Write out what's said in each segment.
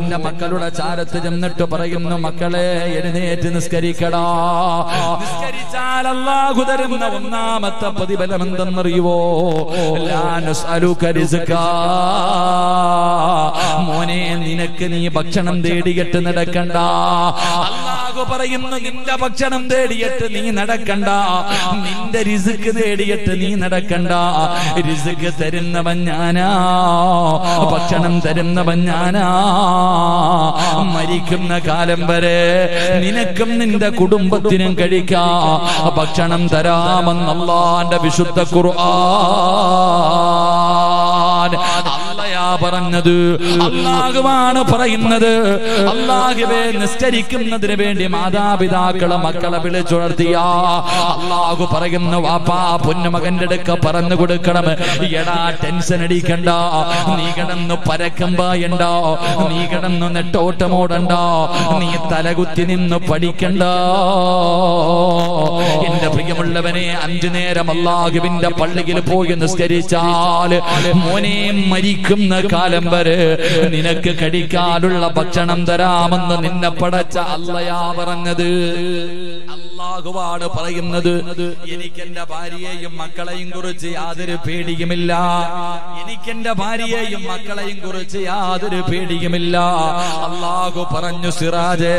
നിന്റെ മക്കളുടെ ചാരത്ത് ചെന്നിട്ട് പറയുന്നു മക്കളെ എഴുന്നേറ്റ് നിസ്കരിക്കടാ നിസ്കരിച്ചാൽ അല്ലാഹു തരുന്ന ഒന്നാമത്തെ പ്രതിഫലം എന്തെന്നറിയുവോ ലാ നസ്അലുക റിസ്കാ. മോനെ നിനക്ക് നീ ഭക്ഷണം തേടിയിട്ട് നടക്കണ്ട അല്ലാഹു പറയുന്നു നിന്റെ ഭക്ഷണം തേടിയിട്ട് നീ നടക്കണ്ട നിന്റെ റിസ്ക് തേടിയിട്ട് നീ നടക്കണ്ട റിസ്ക് തരുന്നവൻ ഞാനാ ഭക്ഷണം തരുന്നവൻ ഞാനാ മരിക്കുന്ന കാലം വരെ നിനക്കും നിന്റെ കുടുംബത്തിനും കഴിക്കാ ഭക്ഷണം തരാമെന്ന് അള്ളാന്റെ വിശുദ്ധ ഖുർആൻ അല്ലയാ പറഞ്ഞത് അള്ളാഹുവാണ് പറയുന്നത് അള്ളാഹുവെ നിസ്കരിക്കുന്നതിന് വേണ്ടി മാതാപിതാക്കളെ മക്കളെ വിളിച്ചുണർത്തിയ അള്ളാഹു പറയുന്നു വാപ്പാ പൊന്നുമകന്റെ അടുക്ക പറഞ്ഞു കൊടുക്കണം എടാ ടെൻഷൻ അടിക്കണ്ട നീ കിടന്ന് പരക്കമ്പായണ്ടോ നീ കിടന്ന് നെട്ടോട്ടമോടണ്ടോ നീ തലകുത്തി നിന്ന് പഠിക്കണ്ട എന്റെ പ്രിയമുള്ളവനെ അഞ്ചു നേരം അള്ളാഹുവിന്റെ പള്ളിയിൽ പോയി നിസ്കരിച്ചാൽ മോനെ മരിക്കുന്ന കാലം വരെ നിനക്ക് കഴിക്കാനുള്ള ഭക്ഷണം തരാമെന്ന് നിന്നെ പടച്ച അല്ലയാ പറഞ്ഞത് അള്ളാഹുവാണ് പറയുന്നത് എനിക്ക് എന്റെ ഭാര്യയെയും മക്കളെയും കുറിച്ച് യാതൊരു പേടിയുമില്ല എനിക്ക് എന്റെ ഭാര്യയെയും മക്കളെയും കുറിച്ച് യാതൊരു പേടിയുമില്ല അള്ളാഹു പറഞ്ഞു സിറാജേ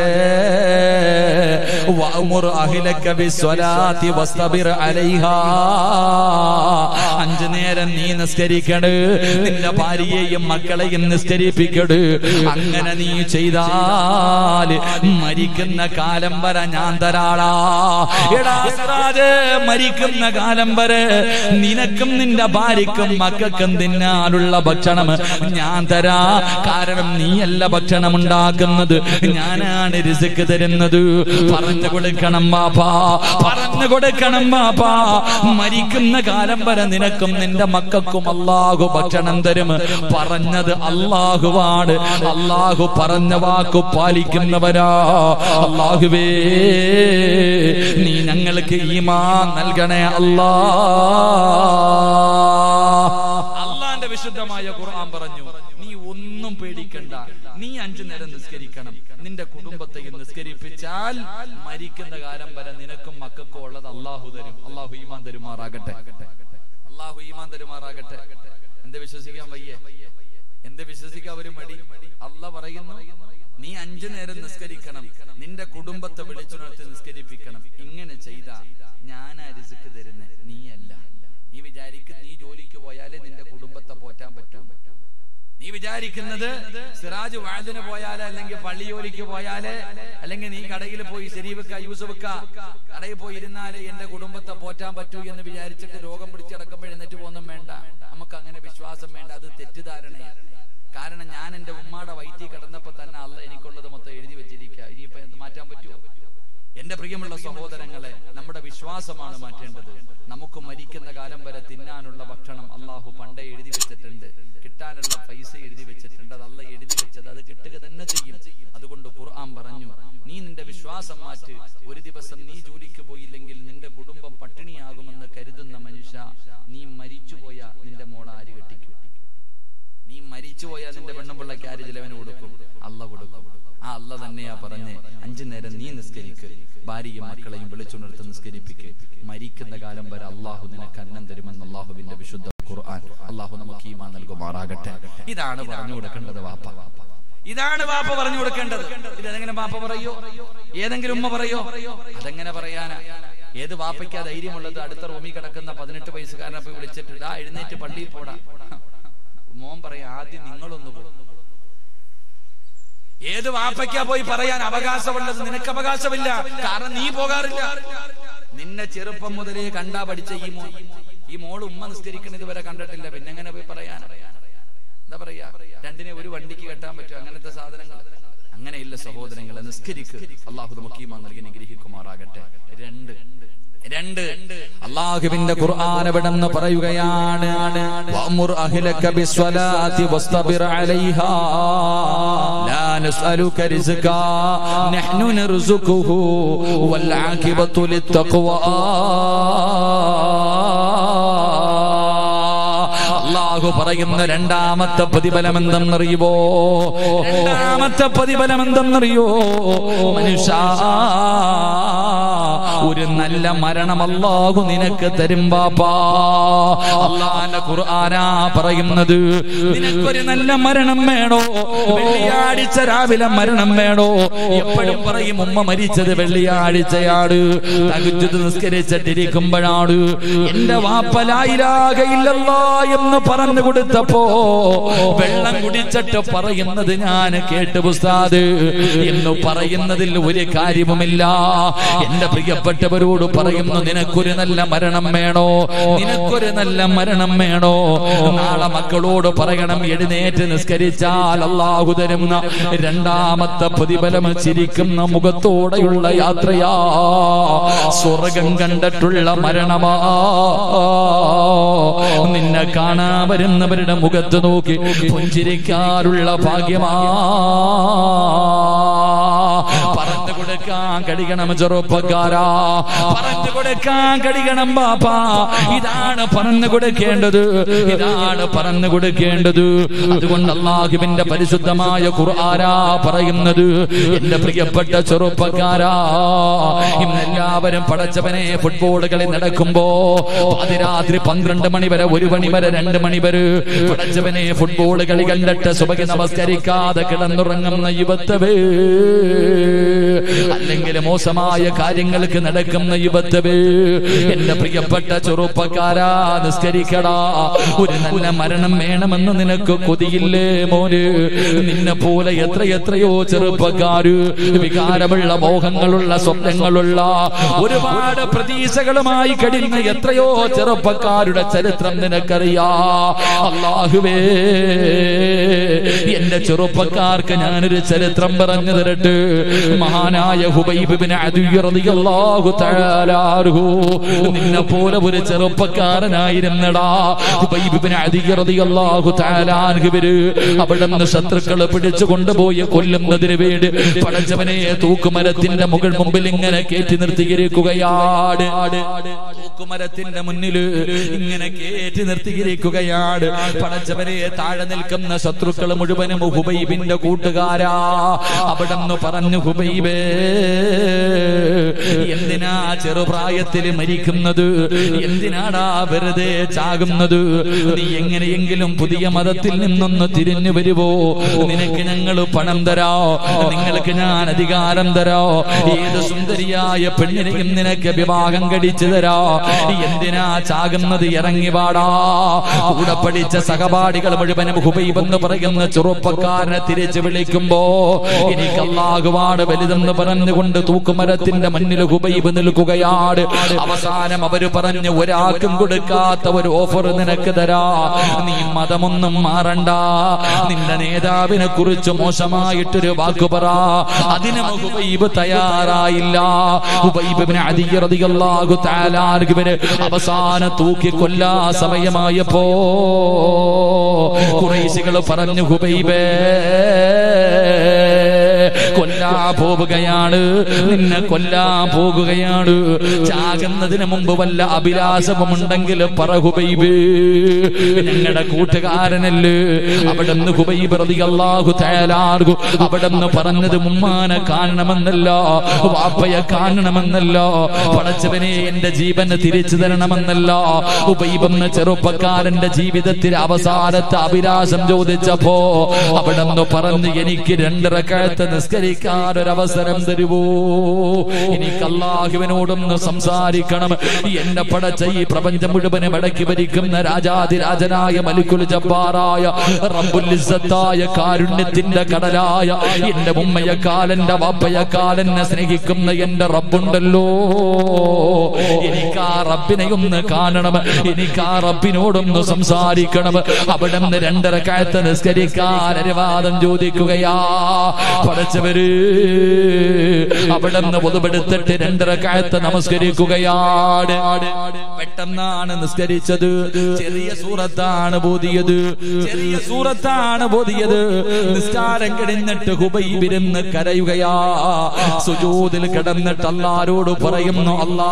വഅ്മുർ അഹ്ലക ബിസ്വലാത്തി വസ്തബിർ അലൈഹാ അഞ്ചു നേരം നീ നിസ്കരിക്കണ് നിന്റെ ഭാര്യയെയും മക്കളെയും നിസ്കരിപ്പിക്കട് അങ്ങനെ നീ ചെയ്താൽ മരിക്കുന്ന കാലം വരെ ഞാൻ തരാളാ എടാ സിറാജേ, മരിക്കുന്ന കാലം വരെ നിനക്കും നിന്റെ ഭാര്യക്കും മക്കൾക്കും തിന്നാനുള്ള ഭക്ഷണം ഞാൻ തരാ കാരണം നീയല്ല ഭക്ഷണം ഉണ്ടാക്കുന്നത് ഞാനാണ് രിസുക്ക് തരുന്നത് പറഞ്ഞു കൊടുക്കണം ബാപ്പാ പറഞ്ഞു കൊടുക്കണം ബാപ്പാ മരിക്കുന്ന കാലം വരെ നിനക്കും നിന്റെ മക്കൾക്കും അള്ളാഹു ഭക്ഷണം തരും പറഞ്ഞത് അള്ളാഹുവാണ് അള്ളാഹു പറഞ്ഞ വാക്കു പാലിക്കുന്നവരാ അള്ളാഹുവേ നീ ഞങ്ങൾക്ക് ഈമാ നൽകണേ അല്ലാ അള്ളാന്റെ വിശുദ്ധമായ ഖുർആൻ പറഞ്ഞു നീ ഒന്നും പേടിക്കണ്ട നീ അഞ്ചു നേരം നിസ്കരിക്കണം നിന്റെ കുടുംബത്തെയും നിസ്കരിപ്പിച്ചാൽ മരിക്കുന്ന കാലം വരെ നിനക്കും മക്കൾക്കും ഉള്ളത് അള്ളാഹു തരും അള്ളാഹു ഈമാൻ തരുമാറാകട്ടെ അള്ളാഹു ഈമാൻ തരുമാറാകട്ടെ എന്ത് വിശ്വസിക്കാൻ വയ്യേ എന്ത് വിശ്വസിക്കാൻ ഒരു മടി അല്ല പറയുന്നു നീ അഞ്ചു നേരം നിസ്കരിക്കണം നിന്റെ കുടുംബത്തെ വിളിച്ചുണർത്തി നിസ്കരിപ്പിക്കണം ഇങ്ങനെ ചെയ്ത ഞാനാ രിസുക്ക് തരുന്നേ നീയല്ല നീ വിചാരിക്കും നീ ജോലിക്ക് പോയാലേ നിന്റെ കുടുംബത്തെ പോറ്റാൻ പറ്റൂ നീ വിചാരിക്കുന്നത് സിറാജ് വാഴ്ദിന് പോയാലേ അല്ലെങ്കിൽ പള്ളി ജോലിക്ക് പോയാലേ അല്ലെങ്കിൽ നീ കടയിൽ പോയി ശരീവക്ക യൂസഫക്ക കടയിൽ പോയി ഇരുന്നാലേ എന്റെ കുടുംബത്തെ പോറ്റാൻ പറ്റൂ എന്ന് വിചാരിച്ചിട്ട് രോഗം പിടിച്ചടക്കുമ്പോൾ എഴുന്നേറ്റ് പോകുന്നും വേണ്ട നമുക്ക് അങ്ങനെ വിശ്വാസം വേണ്ട അത് തെറ്റിദ്ധാരണയാണ് കാരണം ഞാൻ എന്റെ ഉമ്മാടെ വയറ്റിൽ കിടന്നപ്പോ തന്നെ അല്ല എനിക്കുള്ളത് മൊത്തം എഴുതി വെച്ചിരിക്കുക ഇനിയിപ്പോ എന്ത് മാറ്റാൻ പറ്റുമോ എന്റെ പ്രിയമുള്ള സഹോദരങ്ങളെ നമ്മുടെ വിശ്വാസമാണ് മാറ്റേണ്ടത് നമുക്ക് മരിക്കുന്ന കാലം വരെ തിന്നാനുള്ള ഭക്ഷണം അള്ളാഹു പണ്ടേ എഴുതി വെച്ചിട്ടുണ്ട് കിട്ടാനുള്ള പൈസ എഴുതി വെച്ചിട്ടുണ്ട് അത് അല്ല എഴുതി വെച്ചത് അത് കിട്ടുക തന്നെ ചെയ്യും അതുകൊണ്ട് ഖുർആൻ പറഞ്ഞു നീ നിന്റെ വിശ്വാസം മാറ്റ് ഒരു ദിവസം നീ ജോലിക്ക് പോയില്ലെങ്കിൽ നിന്റെ കുടുംബം പട്ടിണിയാകുമെന്ന് കരുതുന്ന മനുഷ്യ നീ മരിച്ചുപോയ നിന്റെ മോള ആര് കെട്ടിക്കും നീ മരിച്ചുപോയാൽ നിന്റെ പെണ്ണുപിള്ളക്ക് ആര് ചിലവന് കൊടുക്കും അല്ല കൊടുക്കും ആ അല്ല തന്നെയാ പറഞ്ഞേ അഞ്ചു നേരം നീ നിസ്കരിക്ക് ഭാര്യയും മക്കളെയും വിളിച്ചുണർത്ത് നിസ്കരിപ്പിക്ക് മരിക്കുന്ന കാലം വരെ അള്ളാഹു നിനക്ക് അന്നം തരുമെന്ന് അള്ളാഹുവിന്റെ വിശുദ്ധ ഖുർആൻ അള്ളാഹു നമുക്ക് ഈമാ നൽകുമാറാകട്ടെ ഇതാണ് പറഞ്ഞു കൊടുക്കേണ്ടത് വാപ്പ ഇതാണ് വാപ്പ പറഞ്ഞു കൊടുക്കേണ്ടത് ഇതെങ്ങനെ വാപ്പ പറയോ ഏതെങ്കിലും ഉമ്മ പറയോ അതെങ്ങനെ പറയാനാ ഏത് വാപ്പയ്ക്കാ ധൈര്യമുള്ളത് അടുത്ത റൂമിൽ കിടക്കുന്ന പതിനെട്ട് വയസ്സുകാരനെ പോയി വിളിച്ചിട്ട് ഇതാ എഴുന്നേറ്റ് പള്ളിയിൽ പോടാ മോൻ പറയാ ആദ്യം നിങ്ങളൊന്ന് പോ ഏത് വാപ്പയ്ക്കാ പോയി പറയാൻ അവകാശമുള്ളത് നിനക്ക് അവകാശമില്ല കാരണം നീ പോകാറില്ല നിന്നെ ചെറുപ്പം മുതലേ കണ്ടാ പഠിച്ച ഈ മോൻ ഈ മോള് ഉമ്മ നിസ്കരിക്കണ ഇതുവരെ കണ്ടിട്ടില്ല പിന്നെ എങ്ങനെ പോയി പറയാൻ എന്താ പറയാ രണ്ടിനെ ഒരു വണ്ടിക്ക് കെട്ടാൻ പറ്റും അങ്ങനത്തെ സാധനങ്ങൾ അങ്ങനെയില്ല സഹോദരങ്ങളെ നിസ്കരിക്ക് അള്ളാഹു നമുക്ക് ഈ നൽകി നിഗ്രഹിക്കുമാറാകട്ടെ രണ്ട് രണ്ട് അള്ളാഹുവിന്റെ ഖുർആൻ എവിടെന്ന് പറയുകയാണ് വഅ്മുർ അഹ്ലക ബിസ്വലാത്തി വസ്തബിർ അലൈഹാ ലാ നസ്അലുക റിസ്കാ നഹ്നു നർസുഖുഹു വൽ ആഖിബത്തു ലിത്തഖ്വാ അള്ളാഹു പറയുന്ന രണ്ടാമത്തെ പ്രതിഫലം എന്തെന്നറിയുവോ രണ്ടാമത്തെ പ്രതിഫലം എന്തെന്നറിയോ മനുഷ്യ ഒരു നല്ല മരണം അള്ളാഹു നിനക്ക് തരും ബാപ്പാ അള്ളാന്റെ ഖുർആനാ പറയുന്നത് നിനക്കൊരു നല്ല മരണം വേണോ വെള്ളിയാഴ്ച രാവിലെ മരണം വേണോ എപ്പോഴും പറയും ഉമ്മ മരിച്ചത് വെള്ളിയാഴ്ചയാണ് തകുജത് നിസ്കരിച്ചിട്ടിരിക്കുമ്പോഴാണ് എന്റെ വാപ്പലായിരാകയില്ലല്ല എന്ന് പറഞ്ഞു കൊടുത്തപ്പോ വെള്ളം കുടിച്ചിട്ട് പറയുന്നത് ഞാൻ കേട്ട് പുസ്താദ് എന്ന് പറയുന്നതിൽ ഒരു കാര്യവുമില്ല എന്റെ പ്രിയപ്പെട്ടവരോട് പറയുന്നു നിനക്കൊരു നല്ല മരണം വേണോ നിനക്കൊരു നല്ല മരണം വേണോ നാളെ മക്കളോട് പറയണം എഴുന്നേറ്റ് നിസ്കരിച്ചാൽ അള്ളാഹു തരുന്ന രണ്ടാമത്തെ പ്രതിഫലം ചിരിക്കുന്ന മുഖത്തോടെയുള്ള യാത്രയാ സ്വർഗം കണ്ടിട്ടുള്ള മരണമാ നിന്നെ കാണാ വരുന്നവരുടെ മുഖത്ത് നോക്കി പുഞ്ചിരിക്കാനുള്ള ഭാഗ്യമാ പറഞ്ഞു കൊടുക്കാൻ കഴിയണം ചെറുപ്പക്കാരാ പറഞ്ഞു കൊടുക്കാൻ കഴിയണം ബാപ്പാ ഇതാണ് പറഞ്ഞു കൊടുക്കേണ്ടത് ഇതാണ് പറഞ്ഞു കൊടുക്കേണ്ടത് അതുകൊണ്ട് അള്ളാഹുവിന്റെ പരിശുദ്ധമായ ഖുർആനാ പറയുന്നത് എന്റെ പ്രിയപ്പെട്ട ചെറുപ്പക്കാരാ ഇന്ന് എല്ലാവരും പടച്ചവനെ ഫുട്ബോൾ കളി നടക്കുമ്പോ പാതിരാത്രി പന്ത്രണ്ട് മണി വരെ ഒരു മണി വരെ രണ്ട് മണി വരെ പടച്ചവനെ ഫുട്ബോൾ കളി കണ്ടിട്ട് സുബഹി നമസ്കരിക്കാതെ കിടന്നുറങ്ങുന്ന യുവത്തവേ അല്ലെങ്കിൽ മോശമായ കാര്യങ്ങൾക്ക് നടക്കുന്ന യുവത്തവേ എന്റെ പ്രിയപ്പെട്ട ചെറുപ്പക്കാരാ നിസ്കരിക്കടാ ഒരു നല്ല മരണം വേണമെന്ന് നിനക്ക് കൊതിയില്ലേ മോന് നിന്നെ പോലെ എത്ര എത്രയോ ചെറുപ്പക്കാര് വികാരമുള്ള മോഹങ്ങളുള്ള സ്വപ്നങ്ങളുള്ള ഒരുപാട് പ്രതീക്ഷകളുമായി കഴിയുന്ന എത്രയോ ചെറുപ്പക്കാരുടെ ചരിത്രം നിനക്കറിയാ അള്ളാഹുവേ എന്റെ ചെറുപ്പക്കാർക്ക് ഞാനൊരു ചരിത്രം പറഞ്ഞു തരട്ടെ മഹാനായ ഹുബൈബിന് റളിയല്ലാഹു തആല അൻഹു നിന്നെ പോലെ ഒരു ചെറുപ്പക്കാരനായിരുന്നടാ ഹുബൈബിന് റളിയല്ലാഹു തആല അൻഹുവിന് അവിടുന്ന് ശത്രുക്കൾ പിടിച്ചു കൊണ്ടുപോയി കൊല്ലുന്നതിന് വേണ്ടി പടച്ചവനെ തൂക്കുമരത്തിന്റെ മുകൾ മുമ്പിൽ ഇങ്ങനെ കയറ്റി നിർത്തിയിരിക്കുകയാണ് തൂക്കുമരത്തിന്റെ മുന്നില് ഇങ്ങനെ കയറ്റി നിർത്തിയിരിക്കുകയാണ് പടച്ചവനെ താഴെ നിൽക്കുന്ന ശത്രുക്കൾ മുഴുവനും ഹുബൈബിന്റെ കൂട്ടുകാരാ അവിടെന്ന് പറഞ്ഞു ഹുബൈബേ എന്തിനാ ചെറുപ്രായത്തിൽ മരിക്കുന്നത് എന്തിനാടാ വെറുതെ ചാകുന്നത് നീ എങ്ങനെയെങ്കിലും പുതിയ മതത്തിൽ നിന്നൊന്ന് തിരിഞ്ഞു വരുവോ നിനക്ക് ഞങ്ങൾ പണം തരാ നിങ്ങൾക്ക് ഞാൻ അധികാരം തരാ ഏത് സുന്ദരിയായ പെണ്ണിനെയും നിനക്ക് വിവാഹം കഴിച്ചു തരാ എന്തിനാ ചാകുന്നത് ഇറങ്ങി പാടാ കൂടെ പഠിച്ച സഹപാഠികൾ മുഴുവനും ഹുബൈബെന്ന് പറയുന്ന ചെറുപ്പക്കാരനെ തിരിച്ചു വിളിക്കുമ്പോ എനിക്ക് അള്ളാഹുവാട് വലുതെന്ന് പറഞ്ഞുകൊണ്ട് തൂക്കുമരത്തിന്റെ മുന്നിൽ ഹുബൈബ് നിൽക്കുകയാണ് അവസാനം അവര് പറഞ്ഞു ഒരാൾക്കും കൊടുക്കാത്ത ഒരു ഓഫർ നിനക്ക് തരാ നീ മതമൊന്നും മാറണ്ട നിന്റെ നേതാവിനെ കുറിച്ച് മോശമായിട്ടൊരു വാക്ക് പറ അതിന് ഹുബൈബ് തയ്യാറായില്ല ഹുബൈബിന് അതിയറിയാഹു താലാർഗുവിന് അവസാന തൂക്കി കൊല്ലാ സമയമായപ്പോ കുറേശികൾ പറഞ്ഞു ഹുബൈബേ കൊല്ലാ പോവുകയാണ് നിന്നെ കൊല്ലാ പോകുകയാണ് ചാകുന്നതിന് മുമ്പ് വല്ല അഭിലാഷമുണ്ടെങ്കിൽ പറ ഹുബൈബ് ഞങ്ങളുടെ കൂട്ടുകാരനല്ലേ അവിടെ നിന്ന് ഹുബൈബ് റളിയല്ലാഹു തആലാർഗു അവിടെ നിന്ന് പറഞ്ഞത് മുമ്മാനെ കാണണമെന്നല്ല വാപ്പയെ കാണണമെന്നല്ല പടച്ചവനെ എന്റെ ജീവന് തിരിച്ചു തരണമെന്നല്ല ഹുബൈബ് എന്ന ചെറുപ്പക്കാരന്റെ ജീവിതത്തിൽ അവസാനത്തെ അഭിലാഷം ചോദിച്ചപ്പോ അവിടെ നിന്ന് പറഞ്ഞു എനിക്ക് രണ്ടിറക്കഴത്ത് നിസ്കരിക്കാൻ ഒരു അവസരം തരുവോ എനിക്ക് അള്ളാഹുവിനോടൊന്ന് സംസാരിക്കണം എന്നെ പടച്ച ഈ പ്രപഞ്ചം മുഴുവനും അടക്കി ഭരിക്കുന്ന രാജാതിരാജനായ മലിക്കുൽ ജബ്ബാറായ റബ്ബുലിസത്തായ കാരുണ്യത്തിന്റെ കടലായ എന്റെ ഉമ്മയെക്കാൽ എന്റെ വാപ്പയെക്കാൽ എന്നെ സ്നേഹിക്കുന്ന എന്റെ റബ്ബുണ്ടല്ലോ എനിക്ക് ആ റബ്ബിനെ ഒന്ന് കാണണം എനിക്ക് ആ റബ്ബിനോടൊന്ന് സംസാരിക്കണം അവിടെ നിന്ന് രണ്ടര കാലത്ത് നിസ്കരിക്കാൻ അനുവാദം ചോദിക്കുകയാ പടച്ചവര് അവിടെ നിന്ന് പൊതുപെടുത്തിട്ട് രണ്ടര കാലത്ത് നമസ്കരിക്കുകയാണ് പെട്ടെന്നാണ് നിസ്കരിച്ചത് ചെറിയ സൂറത്താണ് ബോധിയത് ചെറിയ സൂറത്താണ് ബോധിയത് നിസ്കാരം കിടന്നിട്ട് ഹുബൈബിരുന്ന് കരയുകയാ സുജൂതിൽ കിടന്നിട്ട് അല്ലാരോട് പറയുന്നു അല്ലാ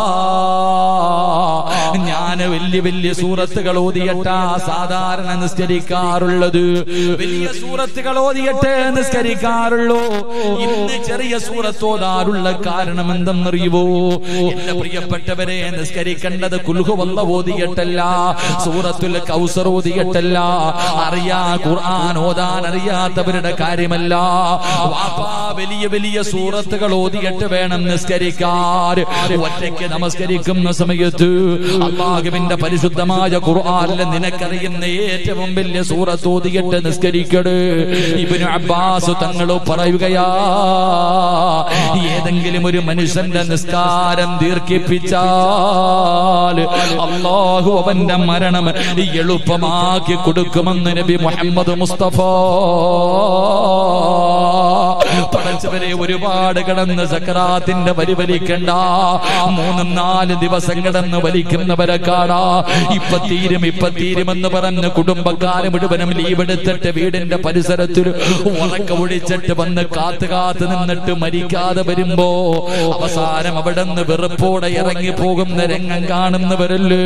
ഞാൻ വലിയ വലിയ സൂറത്തുകൾ ഓതിയട്ടാ സാധാരണ നിസ്കരിക്കാറുള്ളത് വലിയ സൂറത്തുകൾ ഓതിയട്ടെ നിസ്കരിക്കാറുള്ളൂ ഇന്ന് ചെറിയ സൂറത്ത് ഓതാറുള്ള കാരണം എന്തെന്നറിയുവോ എന്റെ പ്രിയപ്പെട്ടവരെ നിസ്കരിക്കേണ്ടത് കുൽഹുവല്ല ഓതിയിട്ടല്ല സൂറത്തുൽ കൗസർ ഓതിയിട്ടല്ല അറിയാ ഖുർആൻ ഓതാൻ അറിയാത്തവരുടെ കാര്യമല്ല വാപ്പാ വലിയ വലിയ സൂറത്തുകൾ ഓതിയിട്ട് വേണം നിസ്കരിക്കാൻ ഒറ്റയ്ക്ക് നമസ്കരിക്കുന്ന സമയത്ത് അള്ളാഹുവിന്റെ പരിശുദ്ധമായ ഖുർആനിലെ നിനക്കറിയുന്ന ഏറ്റവും വലിയ സൂറത്ത് ഓതിയിട്ട് നിസ്കരിക്കട് ഇബിന് അബ്ബാസ് തങ്ങൾ പറയുകയാ ഏതെങ്കിലും ഒരു മനുഷ്യന്റെ നിസ്കാരം ദീർഘിപ്പിച്ചാൽ അള്ളാഹു അവന്റെ മരണം എളുപ്പമാക്കി കൊടുക്കുമെന്ന് നബി മുഹമ്മദ് മുസ്തഫ പടച്ചവരെ ഒരുപാട് കിടന്ന് സക്കറാത്തിന്റെ വരി വലിക്കണ്ട മൂന്നും നാല് ദിവസം കിടന്ന് വലിക്കുന്നവരെ കാണാ ഇപ്പൊ തീരും ഇപ്പൊ തീരുമെന്ന് പറഞ്ഞ് കുടുംബക്കാര് മുഴുവനും ലീവ് എടുത്തിട്ട് വീടിന്റെ പരിസരത്തിൽ ഉറക്ക ഒഴിച്ചിട്ട് വന്ന് കാത്തു കാത്തു നിന്നിട്ട് മരിക്കാതെ വരുമ്പോ അവസാനം അവിടെ നിന്ന് വെറുപ്പോടെ ഇറങ്ങി പോകുന്ന രംഗം കാണുന്നവരല്ലേ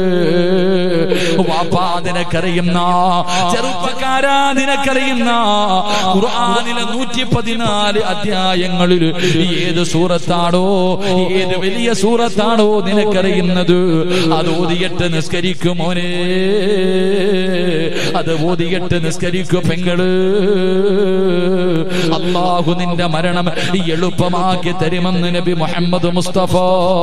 വാപ്പാ നിനക്കറിയുന്ന ചെറുപ്പക്കാരാ നിനക്കറിയുന്ന ഖുർആനിലെ നൂറ്റി പതിനാല് അധ്യായങ്ങളിൽ ഏത് സൂറത്താണോ ഏത് വലിയ സൂറത്താണോ നിനക്കറിയുന്നത് അത് ഓതിയിട്ട് നിസ്കരിക്കുമോനെ അത് ഓതിയിട്ട് നിസ്കരിക്കും പെങ്ങള് അള്ളാഹു നിന്റെ മരണം എളുപ്പമാക്കി തരുമെന്ന് നബി മുഹമ്മദ് മുസ്തഫ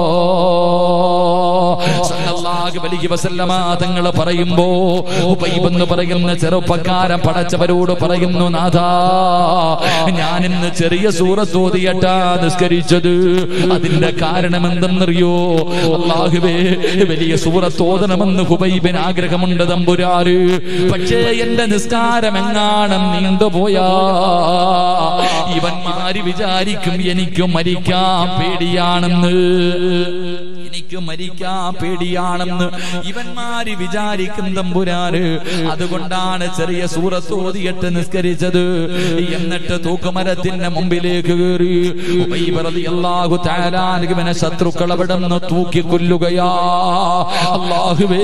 സല്ലല്ലാഹു അലൈഹി വസല്ലമ തങ്ങൾ പറയുമ്പോ ഉബൈബ് എന്ന് പറയുന്ന ചെറുപ്പക്കാരൻ പടച്ചവരോട് പറയുന്നു നാഥാ ഞാൻ ഇന്ന് ചെറിയ സൂറത്ത് ഓതിയട്ടാ നിസ്കരിച്ചത് അതിന്റെ കാരണം എന്തെന്നറിയോ അള്ളാഹുവേ വലിയ സൂറത്ത് ഓതണമെന്ന് ഹുബൈബിന് ആഗ്രഹമുണ്ട് തമ്പുരാറ് പക്ഷേ എന്റെ നിസ്കാരം എങ്ങാണം നീണ്ടുപോയാ ഇവന്മാര് വിചാരിക്കും എനിക്ക് മരിക്കാൻ പേടിയാണെന്ന് എനിക്ക് മരിക്കാൻ പേടിയാണെന്ന് ഇവന്മാര് വിചാരിക്കും തമ്പുരാര് അതുകൊണ്ടാണ് ചെറിയ സൂറത്ത് ഓതിയിട്ട് നിസ്കരിച്ചത് എന്നിട്ട് തൂക്കുമരത്തിന്റെ മുമ്പിലേക്ക് കയറി അള്ളാഹു താരാനുവിനെ ശത്രുക്കൾ അവിടെ നിന്ന് തൂക്കി കൊല്ലുകയാ അള്ളാഹുവേ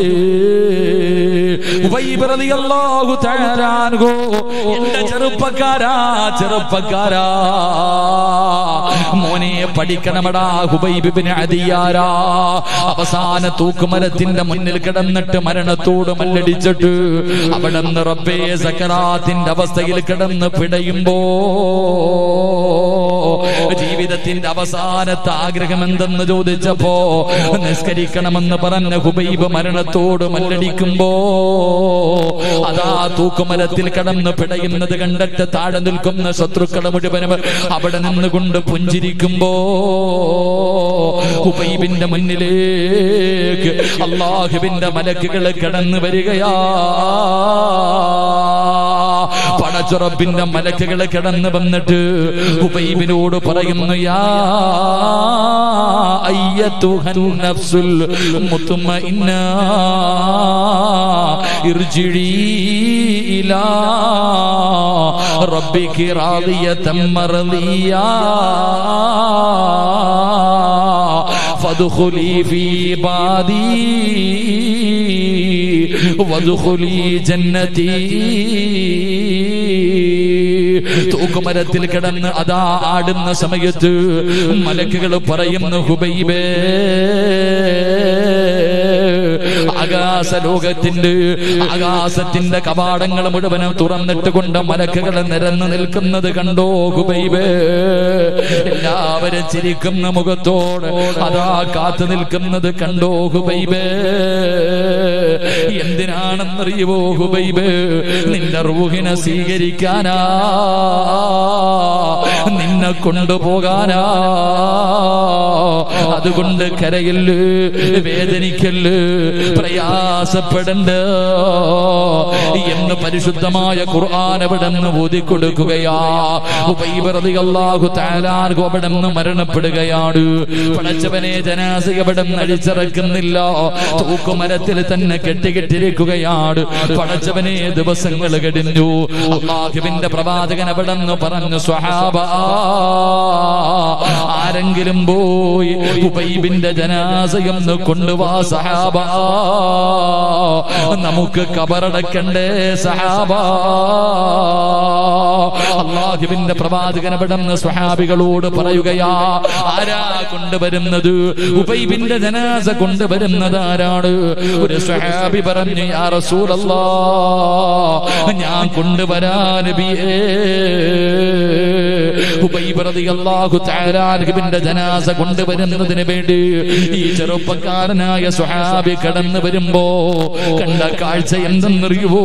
അള്ളാഹു താരാനുഗോ എന്റെ ചെറുപ്പക്കാരാ ചെറുപ്പക്കാരാ മോനെ പഠിക്കണമടാ ഹുബൈബിന് അതിയാരാ അവസാന തൂക്കുമരത്തിന്റെ മുന്നിൽ കിടന്നിട്ട് മരണത്തോട് മല്ലടിച്ചിട്ട് അവിടെ നിന്ന് റബ്ബേ സക്കറാത്തിന്റെ അവസ്ഥയിൽ കിടന്ന് പിടയുമ്പോ ജീവിതത്തിന്റെ അവസാനത്തെ ആഗ്രഹം എന്തെന്ന് ചോദിച്ചപ്പോ നിസ്കരിക്കണമെന്ന് പറഞ്ഞ ഹുബൈബ് മരണത്തോട് മല്ലടിക്കുമ്പോ അതാ തൂക്കുമരത്തിൽ കിടന്ന് പിടയുന്നത് കണ്ടിട്ട് താഴെ നിൽക്കുന്ന ശത്രുക്കളെ മുഴുവനും അവിടെ നിന്നുകൊണ്ട് പുഞ്ചിരിക്കുമ്പോ ഹുബൈബിന്റെ മുന്നിലേക്ക് അള്ളാഹുവിന്റെ മലക്കുകൾ കടന്നു വരികയാ പടച്ചുറപ്പിന്റെ മലക്കുകൾ കടന്നു വന്നിട്ട് ഹുബൈബിനോട് പറയുന്നു യാ അയ്യത്തുഹൻ നഫ്സുൽ മുത്തുമഇന്ന ഇർജിഇ ഇലാ റബ്ബികി റാദിയതൻ മർദിയാ فادخلي في عبادي وادخلي جنتي തൂക്കുമരത്തിൽ കിടന്ന് അതാ ആടുന്ന സമയത്ത് മലക്കുകൾ പറയുന്നു ഹുബൈബേ ആകാശ ലോകത്തിന്റെ ആകാശത്തിന്റെ കവാടങ്ങൾ മുഴുവനും തുറന്നിട്ട് കൊണ്ട് മലക്കുകൾ നിരന്നു നിൽക്കുന്നത് കണ്ടോ ഹുബൈബേ എല്ലാവരും ചിരിക്കുന്ന മുഖത്തോട് അതാ കാത്തു നിൽക്കുന്നത് കണ്ടോ ഹുബൈബേ എന്തിനാണെന്നറിയുവോ ഹുബൈബേ നിന്റെ റൂഹിനെ സ്വീകരിക്കാനാ നിന്നെ നിന്നെ കൊണ്ടുപോകാനാ അതുകൊണ്ട് കരയല്ല് വേദനിക്കല്ല് പ്രയാസപ്പെടണ്ട എന്ന് പരിശുദ്ധമായ ഖുർആൻ അവിടെ നിന്ന് ഊതിക്കൊടുക്കുകയാ ഉബൈബ് റളിയല്ലാഹു തആല അൻഹു അവിടെ നിന്ന് മരണപ്പെടുകയാണ് പടച്ചവനെ ജനാസ അവിടെ നിന്ന് അടിച്ചിറക്കുന്നില്ല തൂക്കുമരത്തിൽ തന്നെ കെട്ടിക്കെട്ടിരിക്കുകയാണ് പടച്ചവനെ ദിവസങ്ങൾ കഴിഞ്ഞു അള്ളാഹുവിന്റെ പ്രവാചകൻ അവിടെ നിന്ന് പറഞ്ഞു സ്വഹാബ ആരെങ്കിലും പോയി ഉബൈബിന്റെ ജനാസയൊന്ന് കൊണ്ടുവാ സഹാബ നമുക്ക് കബറടക്കണ്ടേ സഹാബ അള്ളാഹുവിന്റെ പ്രവാചകൻ അവിടെ നിന്ന് സ്വഹാബികളോട് പറയുകയാ ആരാ കൊണ്ടുവരുന്നത് ഉബൈബിന്റെ ജനാസ കൊണ്ടുവരുന്നത് ആരാണ് ഒരു സ്വഹാബി പറഞ്ഞു യാ റസൂലല്ലാ ഞാൻ കൊണ്ടുവരാ നബിയേ ഉബൈബ് റളിയല്ലാഹു തആല അൻഹുവിന്റെ ജനാസ കൊണ്ടുവരുന്നതിന് വേണ്ടി ഈ ചെറുപ്പക്കാരനായ സ്വഹാബി കടന്നു വരുമ്പോ കണ്ട കാഴ്ച എന്തെന്നറിയുവോ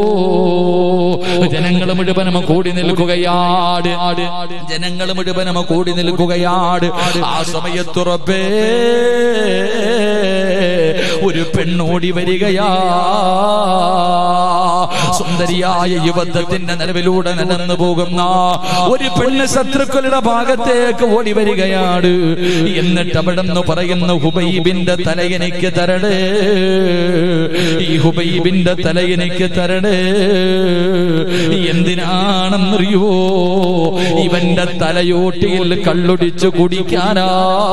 ജനങ്ങൾ മുഴുവനും കൂടി നിൽക്കുകയാട് ജനങ്ങൾ മുഴുവനും കൂടി നിൽക്കുകയാട് ആ സമയത്തുറപ്പേ ഒരു പെണ്ണോടി വരികയാ സുന്ദരിയായ യുവത്വത്തിന്റെ നിലവിലൂടെ നടന്നു പോകുന്ന ഒരു പെണ്ണ് ശത്രുക്കളുടെ ഭാഗത്തേക്ക് ഓടി വരികയാണ് എന്നിട്ട് അവിടെ നിന്ന് പറയുന്ന ഹുബൈബിന്റെ തല എനിക്ക് തരണേ ഈ ഹുബൈബിന്റെ തല എനിക്ക് തരണേ എന്തിനാണെന്നറിയുവോ ഇവന്റെ തലയോട്ടിയിൽ കള്ളൊടിച്ചു കുടിക്കാനാ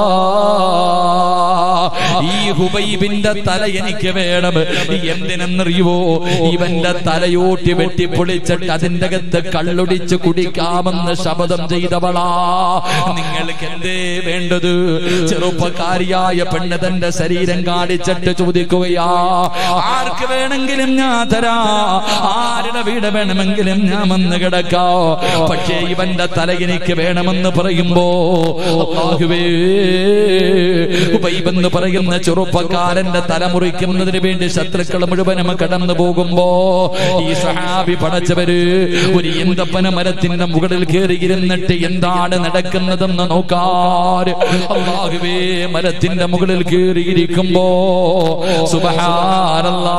ഈ ഹുബൈബിന്റെ തല എനിക്ക് വേണം എന്തിനെന്നറിയുവോ ഇവന്റെ തലയോട്ടി വെട്ടിപ്പൊളിച്ചിട്ട് അതിന്റെ അകത്ത് കള്ളൊടിച്ച് കുടിക്കാമെന്ന് ശപഥം ചെയ്തവളാ നിങ്ങൾക്ക് എന്തേ വേണ്ടത് ചെറുപ്പക്കാരിയായ പെണ്ണ് തന്റെ ശരീരം കാണിച്ചിട്ട് ചോദിക്കുകയാ ആർക്ക് വേണമെങ്കിലും ഞാൻ തരാ ആരുടെ വീട് വേണമെങ്കിലും ഞാൻ വന്ന് കിടക്കാ പക്ഷേ ഇവന്റെ തല എനിക്ക് വേണമെന്ന് പറയുമ്പോ അല്ലാഹുവേ ഉബൈബെന്ന് പറയുന്ന ചെറുപ്പക്കാരന്റെ തലമുറിക്കുന്നതിന് വേണ്ടി ശത്രുക്കൾ മുഴുവനും കടന്നു പോകുമ്പോ ഈ സഹാബി പടച്ചവര് ഒരു എന്തപ്പന മരത്തിന്റെ മുകളിൽ കയറിയിരുന്നിട്ട് എന്താണ് നടക്കുന്നതെന്ന് നോക്കാറ് അള്ളാഹുവേ മരത്തിന്റെ മുകളിൽ കയറിയിരിക്കുമ്പോ സുബഹാനല്ലാ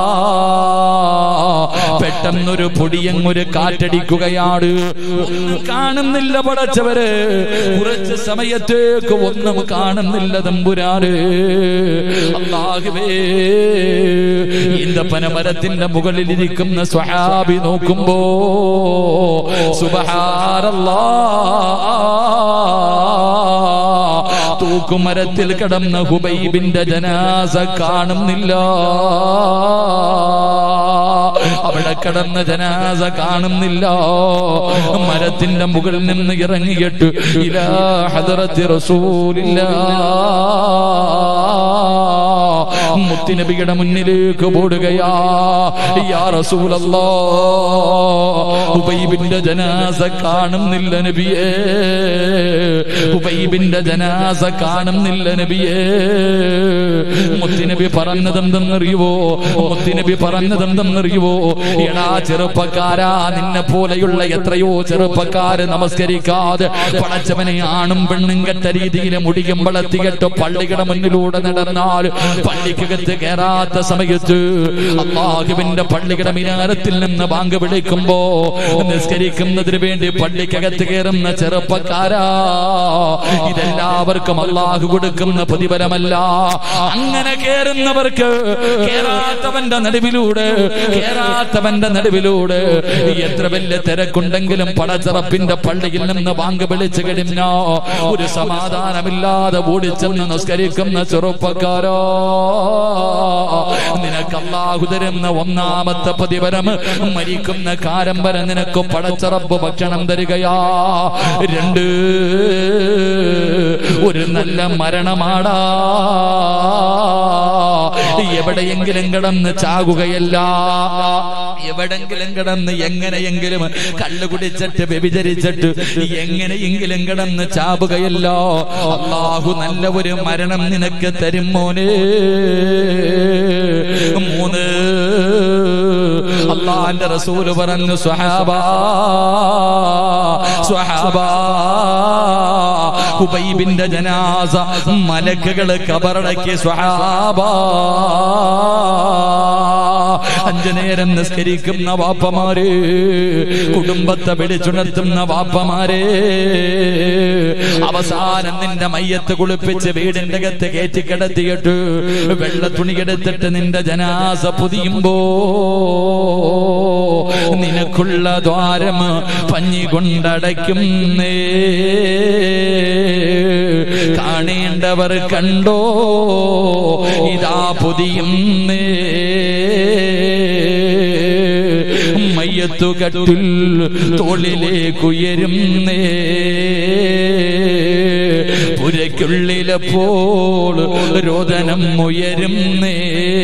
പെട്ടെന്നൊരു പൊടിയങ്ങൊരു കാറ്റടിക്കുകയാണ് ഒന്നും കാണുന്നില്ല പടച്ചവര് കുറച്ച് സമയത്തേക്ക് ഒന്നും കാണുന്നില്ല തമ്പുരാന് അള്ളാഹുവേ ഈന്തപ്പന മരത്തിന്റെ മുകളിൽ ഇരിക്കുന്ന സ്വഹാബി നോക്കുമ്പോ സുബഹാരല്ലാ തൂക്കുമരത്തിൽ കിടന്ന ഹുബൈബിന്റെ ജനാസ കാണുന്നില്ല അവിടെ കിടന്ന ജനാസ കാണുന്നില്ല മരത്തിന്റെ മുകളിൽ നിന്ന് ഇറങ്ങിയിട്ട് ഇലാ ഹദറത്തി റസൂലില്ലാ മുത്തിനബിയുടെ മുന്നിലേക്ക് പോടുകയാ യാ റസൂലല്ലാ ഉബൈബിന്റെ ജനാസ കാണുന്നില്ല നബിയേ ഉബൈബിന്റെ ജനാസ കാണുന്നില്ല നബിയേ മുത്തിനബി പറഞ്ഞതെന്തെന്നറിയുവോ മുത്തിനബി പറഞ്ഞതെന്തെന്നറിയുവോ എടാ ചെറുപ്പക്കാരാ നിന്നെ പോലെയുള്ള എത്രയോ ചെറുപ്പക്കാര് നമസ്കരിക്കാതെ പടച്ചവനെ ആണും പെണ്ണും കെട്ട രീതിയിൽ മുടിയും വളർത്തികെട്ട് പള്ളിയുടെ മുന്നിലൂടെ നടന്നാൽ പള്ളിക്കകത്ത് കയറാത്ത സമയത്ത് അള്ളാഹുവിന്റെ പള്ളിയുടെ മിനാരത്തിൽ നിന്ന് ബാങ്ക് വിളിക്കുമ്പോ നിസ്കരിക്കുന്നതിന് വേണ്ടി പള്ളിക്കകത്ത് കയറുന്ന ചെറുപ്പക്കാരാ ഇതെല്ലാവർക്കും അള്ളാഹു കൊടുക്കുന്ന പ്രതിഫലമല്ല അങ്ങനെ കേറുന്നവർക്ക് കേറാത്തവന്റെ നടുവിലൂടെ കേറാത്തവന്റെ നടുവിലൂടെ എത്ര വലിയ തിരക്കുണ്ടെങ്കിലും പടച്ചിറപ്പിന്റെ പള്ളിയിൽ നിന്ന് ബാങ്ക് വിളിച്ചു കഴിഞ്ഞോ ഒരു സമാധാനമില്ലാതെ ഓടിച്ചെന്ന് നിസ്കരിക്കുന്ന ചെറുപ്പക്കാരോ നിനക്ക് അള്ളാഹു തരുന്ന ഒന്നാമത്തെ പ്രതിഫലം മരിക്കുന്ന കാരം വരെ നിനക്ക് പടച്ചറപ്പ് ഭക്ഷണം തരികയാ രണ്ട് ഒരു നല്ല മരണമാടാ എവിടെയെങ്കിലും കിടന്ന് ചാകുകയല്ല എവിടെങ്കിലും കിടന്ന് എങ്ങനെയെങ്കിലും കള്ളു കുടിച്ചിട്ട് വ്യഭിചരിച്ചിട്ട് എങ്ങനെയെങ്കിലും കിടന്ന് ചാവുകയല്ല അള്ളാഹു നല്ല ഒരു മരണം നിനക്ക് തരും മോനെ മൂന്ന് അള്ളാന്റെ റസൂല് പറഞ്ഞു സ്വഹാബ സ്വഹാബ ഹുബൈബിന്റെ ജനാസ മലക്കുകള് കബറടക്കി സ്വഹാബ അഞ്ചു നേരം നിസ്കരിക്കുന്ന വാപ്പമാര് കുടുംബത്തെ പിടിച്ചുണർത്തുന്ന വാപ്പമാരെ അവസാനം നിന്റെ മയ്യത്ത് കുളിപ്പിച്ച് വീടിന്റെ അകത്ത് കയറ്റി കിടത്തിയിട്ട് വെള്ള തുണി എടുത്തിട്ട് നിന്റെ ജനാസ പുതിയുമ്പോ നിനക്കുള്ള ദ്വാരം പഞ്ഞി കൊണ്ടടയ്ക്കുന്നേ കാണേണ്ടവർ കണ്ടോ ഇതാ പുതിയുന്നേ മയ്യത്തു കട്ടിൽ തോളിലേക്കുയരുന്നേ പുരയ്ക്കുള്ളിലപ്പോൾ രോദനം ഉയരുന്നേ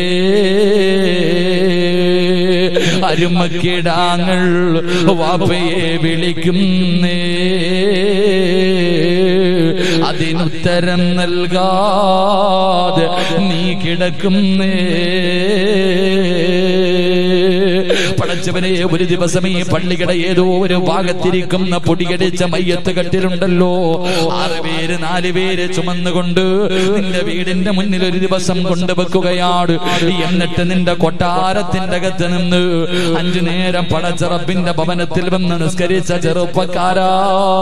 അരുമക്കിടാങ്ങൾ വാപ്പയെ വിളിക്കുന്നേ അതിനുത്തരം നൽകാതെ നീ കിടക്കുന്നേ പടച്ചവനെ ഒരു ദിവസം ഈ പള്ളിയുടെ ഏതോ ഒരു ഭാഗത്തിരിക്കുന്ന പൊടിയടിച്ച മയ്യത്ത് കട്ടിലുണ്ടല്ലോ ആറ് പേര് നാല് പേര് ചുമന്നുകൊണ്ട് നിന്റെ വീടിന്റെ മുന്നിൽ ഒരു ദിവസം കൊണ്ടുവെക്കുകയാണ് എന്നിട്ട് നിന്റെ കൊട്ടാരത്തിന്റെ അകത്ത് നിന്ന് അഞ്ചു നേരം പടച്ചറപ്പിന്റെ ഭവനത്തിൽ വന്ന് നിസ്കരിച്ച ചെറുപ്പക്കാരാ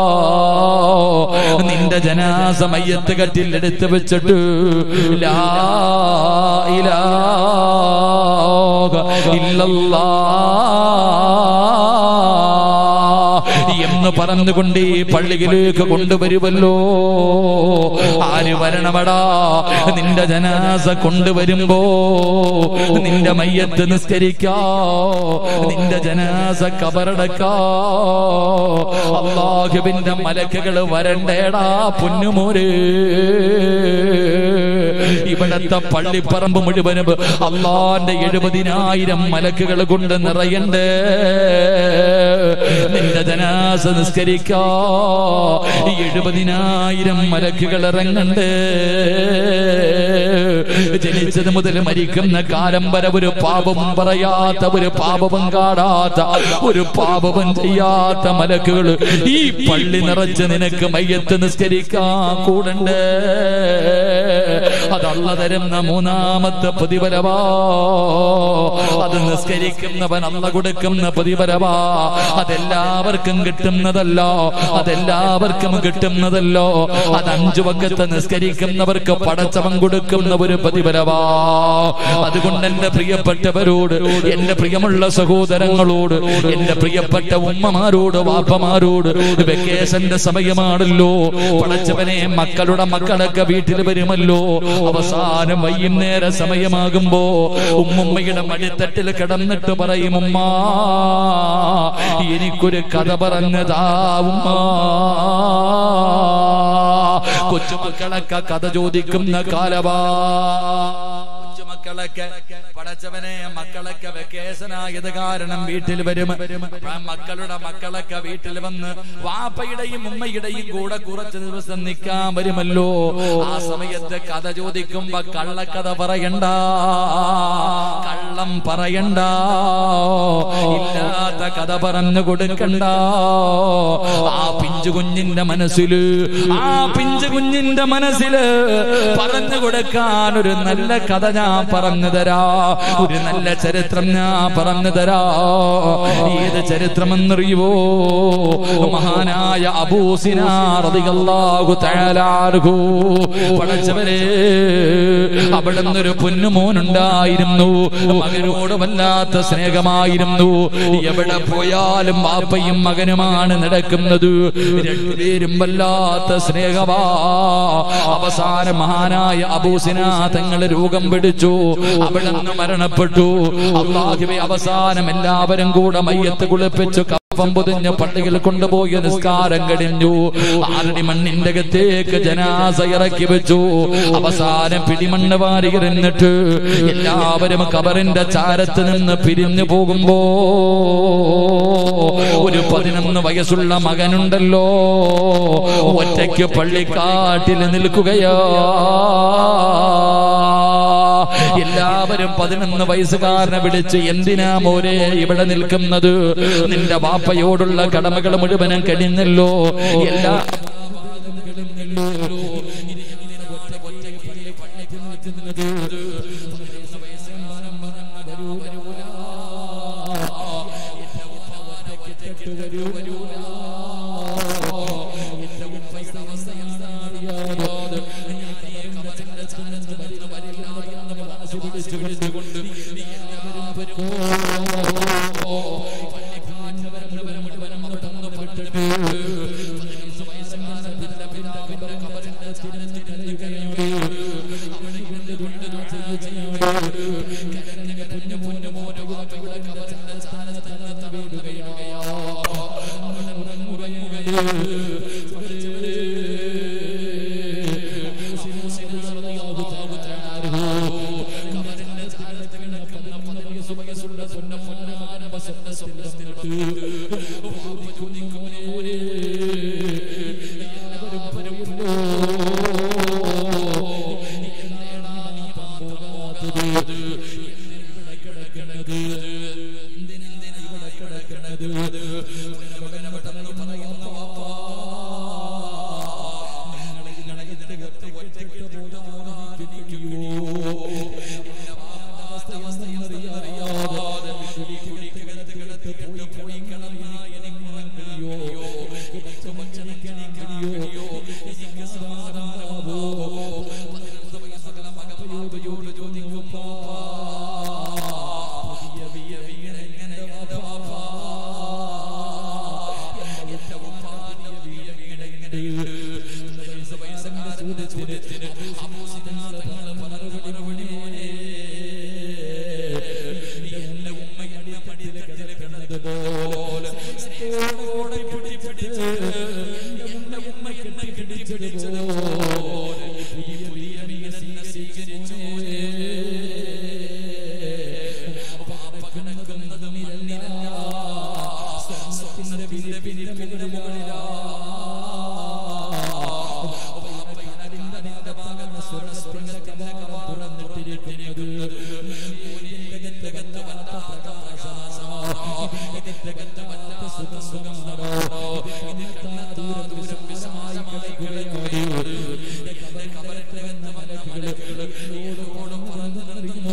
നിന്റെ ജനാസ മയ്യത്ത് കട്ടിൽ എടുത്തു വെച്ചിട്ട് ലാ ഇലാഹ ഇല്ലല്ലാ എന്ന് പറഞ്ഞുകൊണ്ട് ഈ പള്ളിയിലേക്ക് കൊണ്ടുവരുമല്ലോ ആര് വരണമടാ നിന്റെ ജനാസ കൊണ്ടുവരുമ്പോ നിന്റെ മയ്യത്ത് നിസ്കരിക്കാ നിന്റെ ജനാസ കബറടക്കാ അള്ളാഹുവിന്റെ മലക്കുകള് വരണ്ടേടാ പൊന്നുമോര് ഇവിടത്തെ പള്ളിപ്പറമ്പ് മുഴുവനും അള്ളാന്റെ എഴുപതിനായിരം മലക്കുകൾ കൊണ്ട് നിറയണ്ടേ നിന്റെ ജനാസ നിസ്കരിക്കാ ഈ എഴുപതിനായിരം മലക്കുകൾ ഇറങ്ങണ്ടേ ജനിച്ചത് മുതൽ മരിക്കുന്ന കാലം വരെ ഒരു പാപവും പറയാത്ത ഒരു പാപവും കാടാത്ത ഒരു പാപവും ചെയ്യാത്ത മലക്കുകൾ ഈ പള്ളി നിറച്ച് നിനക്ക് മയ്യത്ത് നിസ്കരിക്കാൻ കൂടണ്ടേ അതല്ല തരുന്ന മൂന്നാമത്തെ പ്രതിഫലവാ അത് നിസ്കരിക്കുന്നവൻ അല്ല കൊടുക്കുന്ന പ്രതിഫലവാ അതെല്ലാവർക്കും കിട്ടുന്നതല്ല അതെല്ലാവർക്കും കിട്ടുന്നതല്ലോ അത് അഞ്ചു വക്കത്ത് നിസ്കരിക്കുന്നവർക്ക് പടച്ചവൻ കൊടുക്കുന്ന ഒരു പ്രതിഫലവാ അതുകൊണ്ട് എന്റെ പ്രിയപ്പെട്ടവരോട് എന്റെ പ്രിയമുള്ള സഹോദരങ്ങളോട് എന്റെ പ്രിയപ്പെട്ട ഉമ്മമാരോട് വാപ്പമാരോട് വെക്കേഷന്റെ സമയമാണല്ലോ പടച്ചവനെ മക്കളുടെ മക്കളൊക്കെ വീട്ടിൽ വരുമല്ലോ അവസാനം വൈകുന്നേര സമയമാകുമ്പോ ഉമ്മുമ്മയുടെ മടിത്തട്ടിൽ കിടന്നിട്ട് പറയും ഉമ്മ എനിക്കൊരു കഥ പറഞ്ഞതാ ഉമ്മ കൊച്ചുമക്കളൊക്കെ കഥ ചോദിക്കുന്ന കാലവാ കൊച്ചുമക്കളൊക്കെ പടച്ചവനെ മക്കളൊക്കെ വെക്കേഷനായത് കാരണം വീട്ടിൽ വരും ആ മക്കളുടെ മക്കളൊക്കെ വീട്ടിൽ വന്ന് വാപ്പയുടെയും ഉമ്മയുടെയും കൂടെ കുറച്ച് ദിവസം നിൽക്കാൻ വരുമല്ലോ ആ സമയത്ത് കഥ ചോദിക്കുമ്പോ കള്ളക്കഥ പറയണ്ട കള്ളം പറയണ്ട ഇല്ലാത്ത കഥ പറഞ്ഞു കൊടുക്കണ്ട ആ പിഞ്ചു കുഞ്ഞിന്റെ മനസ്സില് ആ പിഞ്ചു കുഞ്ഞിന്റെ മനസ്സില് പറഞ്ഞു കൊടുക്കാൻ ഒരു നല്ല കഥ ഞാൻ പറഞ്ഞു തരാ ഒരു നല്ല ചരിത്രം ഞാൻ പറഞ്ഞു തരാ ഏത് ചരിത്രമെന്നറിയുവോ മഹാനായ അബൂസിനാറിയാഹു തയ്യാറാകൂ പടച്ചവരെ അവിടെ നിന്നൊരു പൊന്നുമോനുണ്ടായിരുന്നു മകനോട് വല്ലാത്ത സ്നേഹമായിരുന്നു എവിടെ പോയാലും വാപ്പയും മകനുമാണ് നടക്കുന്നത് രണ്ടുപേരും വല്ലാത്ത സ്നേഹമാ അവസാന മഹാനായ അബൂസിനാ തങ്ങൾ രോഗം പിടിച്ചു അവിടെ നിന്ന് മരണപ്പെട്ടു അള്ളാഹുവെ അവസാനം എല്ലാവരും കൂടെ മയ്യത്ത് കുളിപ്പിച്ചു കപ്പം പൊതിഞ്ഞ് പള്ളിയിൽ കൊണ്ടുപോയി നിസ്കാരം കഴിഞ്ഞു ആറടി മണ്ണിന്റെ അകത്തേക്ക് ജനാസ ഇറക്കി വെച്ചു അവസാനം പിടിമണ്ണ് വാരി എറിഞ്ഞിട്ട് എല്ലാവരും കബറിന്റെ ചാരത്ത് നിന്ന് പിരിഞ്ഞു പോകുമ്പോ ഒരു പതിനൊന്ന് വയസ്സുള്ള മകനുണ്ടല്ലോ ഒറ്റയ്ക്ക് പള്ളിക്കാട്ടിൽ നിൽക്കുകയാ എല്ലാവരും പതിനൊന്ന് വയസ്സുകാരനെ വിളിച്ച് എന്തിനാ മോരെ ഇവിടെ നിൽക്കുന്നത് നിന്റെ വാപ്പയോടുള്ള കടമകൾ മുഴുവനും കഴിഞ്ഞല്ലോ എല്ലാ കഴിഞ്ഞല്ലോ ഇനി ഞാൻ ഒറ്റ ഒറ്റയ്ക്ക് പള്ളി പള്ളിക്ക് നിൽക്കുന്നത് പതിനൊന്ന് വയസ്സും മരം മറന്ന് വരൂ വരൂല എന്റെ ഉപ്പ ഒറ്റയ്ക്ക് വരൂ വരൂല എന്റെ ഉപ്പയുടെ അവസ്ഥ എന്താണെന്നറിയാതെ ഞാൻ ഈ കബറിന്റെ ചാരത്ത് വരുന്ന വരില്ല എന്ന് വാശി പിടിച്ചു പിടിച്ചുകൊണ്ട് നീ എല്ലാവരും വരുമോ പള്ളി പാഞ്ഞവരും മുഴുവനും മുടങ്ങുന്ന പെട്ടിട്ട് പതിനഞ്ച് വയസ്സുകാരത്തിന്റെ പിതാവിന്റെ കബറിന്റെ ചാരത്ത് കരയുകയാണ് അവനെ കൊണ്ട് കൊണ്ട് ചെയ്യുകയാണ് കരഞ്ഞ കരഞ്ഞ പൊന്നു മോനെ വാപ്പയുടെ കബറിന്റെ ചാരത്ത് നിന്ന് വീഴുകയാണ് അവൻ ഉറങ്ങുകയാണ് കബറിന്റെ ചാരത്ത് കിടക്കുന്ന പതിനഞ്ച് വയസ്സുള്ള സ്വന്ന പൊന്നമാനവ സ്വന്ന സ്വപ്നത്തിലിട്ട് വാപ്പ ചോദിക്കും മോനെ എല്ലാവരും വരുമല്ലോ എന്നേടാ നീ പോകാത്തത് എന്തിനിവിടെ കിടക്കണത് എന്തിനെന്തിനാ ഇവിടെ കിടക്കണത് മകനെ പെട്ടെന്ന് പറയുന്ന വാപ്പാ നിങ്ങളെ ഇതിനകത്ത് ഒറ്റ ഒറ്റയ്ക്ക് ബോധമാകാതിരിക്കുകയോ എന്റെ വാപ്പാന്റെ അവസ്ഥ അവസ്ഥയെന്നറിയാതെ കുടിക്കകത്ത് കിടത്ത് പോയി പോയി കിടന്നായി എനിക്ക് കഴിയോ എനിക്ക് ഭക്ഷണിക്കാൻ കഴിയോ എനിക്ക് സമാധാനമാവോ പതിനൊന്ന് വയസ്സുള്ള മകയോട് ചോദിക്കും പാപ്പാ പുതിയ വിയ വീണ എങ്ങനെ വാപ്പാ എന്റെ ഉറ്റ ഉപ്പാന്റെ വിയ വീണ എങ്ങനെയുണ്ട് വയസ്സ് വയസ്സെങ്ങനെ ചോദിച്ചതിന് അബൂസിനാഥങ്ങൾ മറുപടി മോനെ എന്റെ ഉമ്മയുടെ മടിയിൽ കിടക്കുന്നത് പോലെ സ്നേഹത്തോടെ പിടിപ്പിടിച്ച് എന്റെ ഉമ്മ എന്നെ കെട്ടിപ്പിടിച്ചതുപോലെ പുതിയ പുതിയ മീനെന്നെ സ്വീകരിച്ചു പാപക്കണക്കുന്നതും ഇല്ല സ്വർണ്ണത്തിന്റെ വിരിപ്പിന്റെ മുകളിലാ പാപയിനതിന്റെ നിന്റെ ഭാഗത്ത് സ്വർണ്ണത്തിന്റെ കവാടം തുറന്നിട്ടിരിക്കുന്നത് ഇതിന്റെ വല്ലാത്ത പ്രകാശമാണോ ഇതിന്റെ വല്ലാത്ത സുഖസുഖമാണോ ഇതിന്റെ ദൂരം ദൂരം വിശാലമായി കിടക്കുകയാണ് എന്റെ കബറിന്റെ വന്ന മലക്കുകള് ഓട് ഓടും ഉറങ്ങുന്നറിയുമോ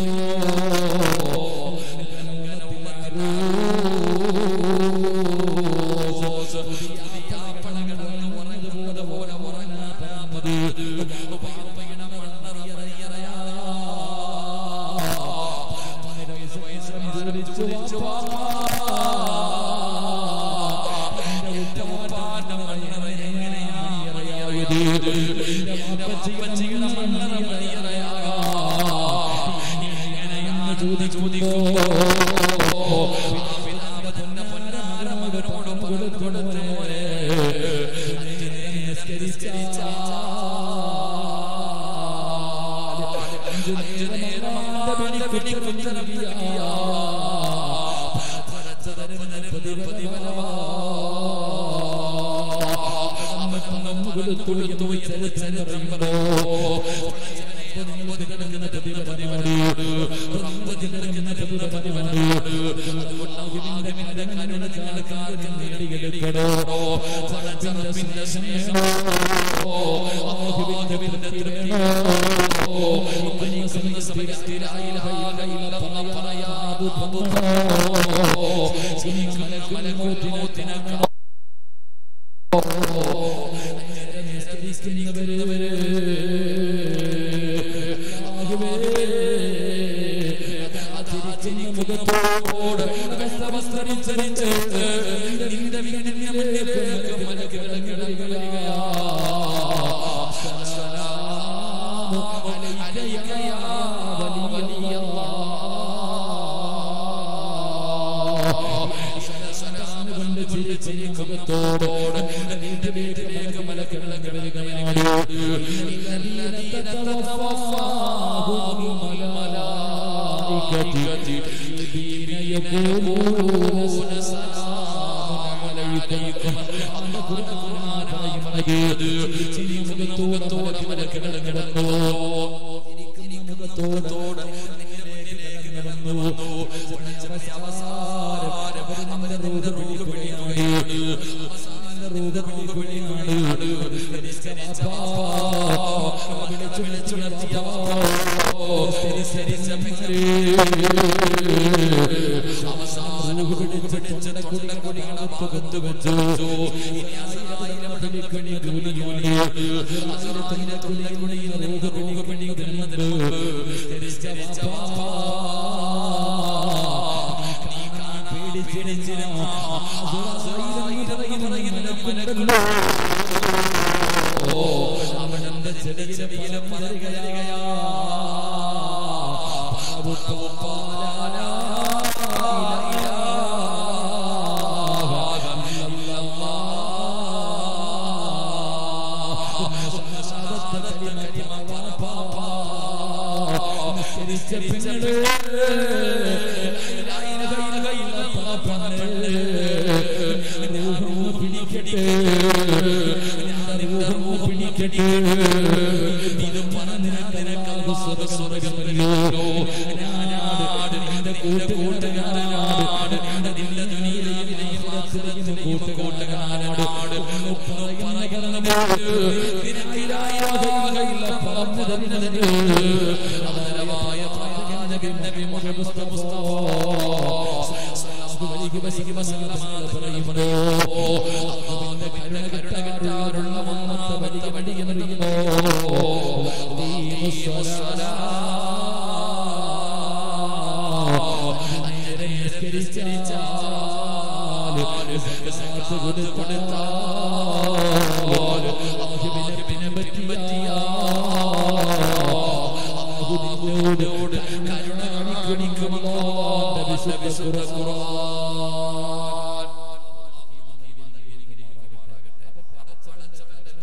അവസാനം പിടിച്ച് തൊണ്ടക്കുടികളകത്ത് വെച്ചു ഇനി ആയിരം പിടിക്കണി കൂലിയാണ് ആയിരത്തിന്റെ തൊണ്ടക്കുടിയിൽ റൂഹ് റൂഹ് പിടിക്കുന്നതിന് മുമ്പ് നിസ്കരിച്ച ബാബാ നീ കാണാൻ പേടിച്ചിടിച്ചിരുന്ന അവന്റെ ചെറിയ ചെറിയ മലരുകയാ ഇത് പറഞ്ഞിനക്കാകു സ്വർഗമല്ലോ ഞാനാട് നിന്റെ കൂട്ടുകാരനാട് നിന്റെ ദുനിയയിലെയും ആഖിറത്തിലെയും കൂട്ടുകാരനാട് ഒന്ന് പറയുന്ന ഇതിനായിരായിരം പറഞ്ഞു തരുന്നതിന് അവതരമായ പ്രവാചകൻ നബി മുഹമ്മദ് മുസ്തഫ വലിയ വലിയ മസലമാല പറയുമോ അള്ളാഹുവിന്റെ കരുണ കിട്ടാറുള്ള ഒന്നാമത്തെ വലിയ വലിയ നൽകുമോ അങ്ങനെ നിസ്കരിച്ചാൽ കൊടുത്താൽ അള്ളാഹുവിനെ പിന്നെ പറ്റിയാൽ അള്ളാഹുവിനോട് കരുണ കാണിക്കണിക്കുമോ വിശുദ്ധ ഖുർആൻ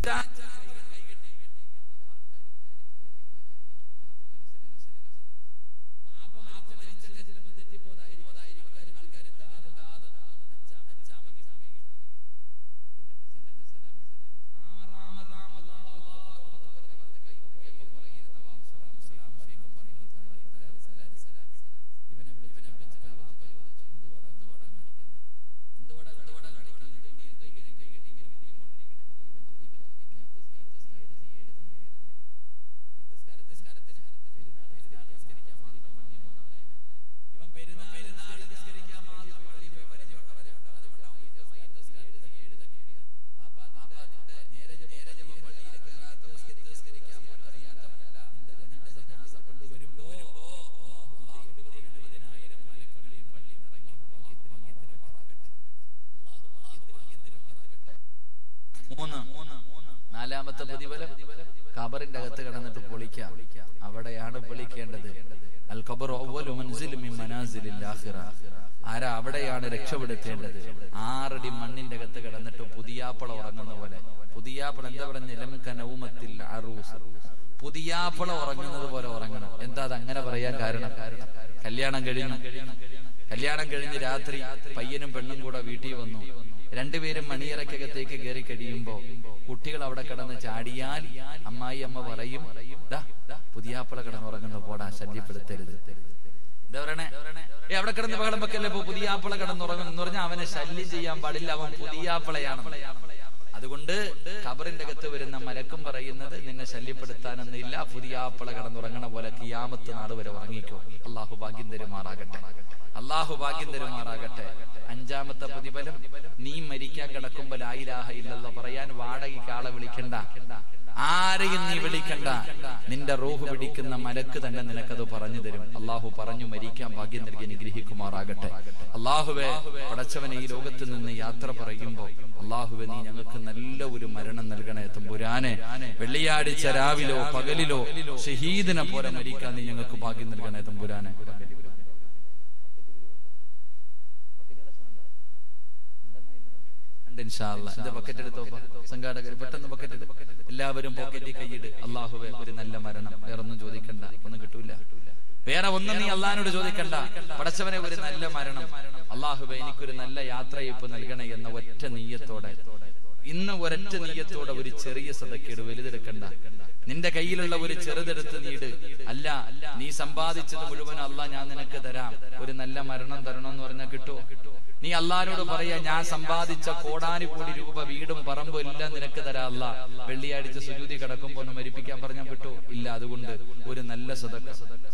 തെറ്റാ മൂന്ന് നാലാമത്തെ പ്രതിഫലം ഖബറിന്റെ അകത്ത് കിടന്നിട്ട് പൊളിക്കാം അവിടെയാണ് പൊളിക്കേണ്ടത് അൽ ഖബർ അവ്വലു മൻസിലും മിൻ മനാസിലിൽ ആഖിറ ആരാ അവിടെയാണ് രക്ഷപ്പെടുത്തേണ്ടത് ആറടി മണ്ണിന്റെ അകത്ത് കിടന്നിട്ട് പുതിയാപ്പള ഉറങ്ങുന്ന പോലെ പുതിയാപ്പള എന്താ പറയുക നിലമിക്കനൗമത്തിൽ അറൂസ് പുതിയാപ്പള ഉറങ്ങുന്നത് പോലെ ഉറങ്ങണം എന്താ അത് അങ്ങനെ പറയാൻ കാരണം കല്യാണം കഴിഞ്ഞു കല്യാണം കഴിഞ്ഞ് രാത്രി പയ്യനും പെണ്ണും കൂടെ വീട്ടിൽ വന്നു രണ്ടുപേരും മണിയറക്കകത്തേക്ക് കയറി കഴിയുമ്പോ കുട്ടികൾ അവിടെ കിടന്ന് ചാടിയാൽ അമ്മായി അമ്മ പറയും "ദാ, പുതിയാപ്പള കിടന്നുറങ്ങുന്ന പോടാ ശല്യപ്പെടുത്തരുത് എന്താ പറയണേ ഏ അവിടെ കിടന്ന് ബഹളം വെക്കല്ലേ ഇപ്പൊ പുതിയാപ്പള കിടന്നുറങ്ങും എന്ന് പറഞ്ഞാൽ അവനെ ശല്യം ചെയ്യാൻ പാടില്ല അവൻ പുതിയാപ്പളയാണ് അതുകൊണ്ട് ഖബറിന്റെ അകത്ത് വരുന്ന മലക്കും പറയുന്നത് നിന്നെ ശല്യപ്പെടുത്താനൊന്നുമില്ല പുതിയാപ്പള കിടന്നുറങ്ങണ പോലെ കിയാമത്ത് നാട് വരെ ഉറങ്ങിക്കോ അള്ളാഹു ഭാഗ്യം തരുമാറാകട്ടെ അള്ളാഹു ഭാഗ്യം തരുമാറാകട്ടെ അഞ്ചാമത്തെ പ്രതിഫലം നീ മരിക്കാൻ കിടക്കുമ്പോ ലായിലാഹ ഇല്ലല്ലോ പറയാൻ വാടകയ്ക്ക് ആളെ വിളിക്കണ്ട ആരെയും നീ വിളിക്കണ്ട നിന്റെ റൂഹ് പിടിക്കുന്ന മലക്ക് തന്നെ നിനക്കത് പറഞ്ഞു തരും അള്ളാഹു പറഞ്ഞു മരിക്കാൻ ഭാഗ്യം നൽകി അനുഗ്രഹിക്കുമാറാകട്ടെ അള്ളാഹുവെ പടച്ചവനെ ഈ ലോകത്ത് നിന്ന് യാത്ര പറയുമ്പോ അള്ളാഹുവെ നീ ഞങ്ങൾക്ക് നല്ല ഒരു മരണം നൽകണേ തമ്പുരാനെ വെള്ളിയാഴ്ച രാവിലോ പകലിലോ ഷഹീദിനെ പോലെ മരിക്കാൻ നീ ഞങ്ങൾക്ക് ഭാഗ്യം നൽകണേ തമ്പുരാനെ ഉണ്ട് ഇൻഷാ അല്ലാ. ഇത് ബക്കറ്റ് എടുത്തോ സംഘാടകർ പെട്ടെന്ന് ബക്കറ്റ് എടു എല്ലാവരും പോക്കറ്റിൽ കൈയിട് അള്ളാഹുവെ ഒരു നല്ല മരണം വേറൊന്നും ചോദിക്കണ്ട ഒന്നും കിട്ടൂല വേറെ ഒന്നും നീ അള്ളഹാനോട് ചോദിക്കണ്ട പടച്ചവനെ ഒരു നല്ല മരണം അള്ളാഹുവെ എനിക്കൊരു നല്ല യാത്രയപ്പ് നൽകണേ എന്ന ഒറ്റ നീയത്തോടെ ഇന്ന് ഒരൊറ്റ നീയത്തോടെ ഒരു ചെറിയ സതക്കേട് വലുതെടുക്കണ്ട നിന്റെ കയ്യിലുള്ള ഒരു ചെറുതെടുത്ത് നീട് അല്ല നീ സമ്പാദിച്ചത് മുഴുവൻ അല്ല ഞാൻ നിനക്ക് തരാം ഒരു നല്ല മരണം തരണം എന്ന് പറഞ്ഞാൽ കിട്ടുമോ നീ അള്ളഹാനോട് പറയാ ഞാൻ സമ്പാദിച്ച കോടാനി കോടി രൂപ വീടും പറമ്പും എല്ലാം നിനക്ക് തരാ അല്ല വെള്ളിയാഴ്ച സുജൂതി കിടക്കുമ്പോ ഒന്ന് മരിപ്പിക്കാൻ പറഞ്ഞാൽ കിട്ടുമോ ഇല്ല അതുകൊണ്ട് ഒരു നല്ല സദക്ക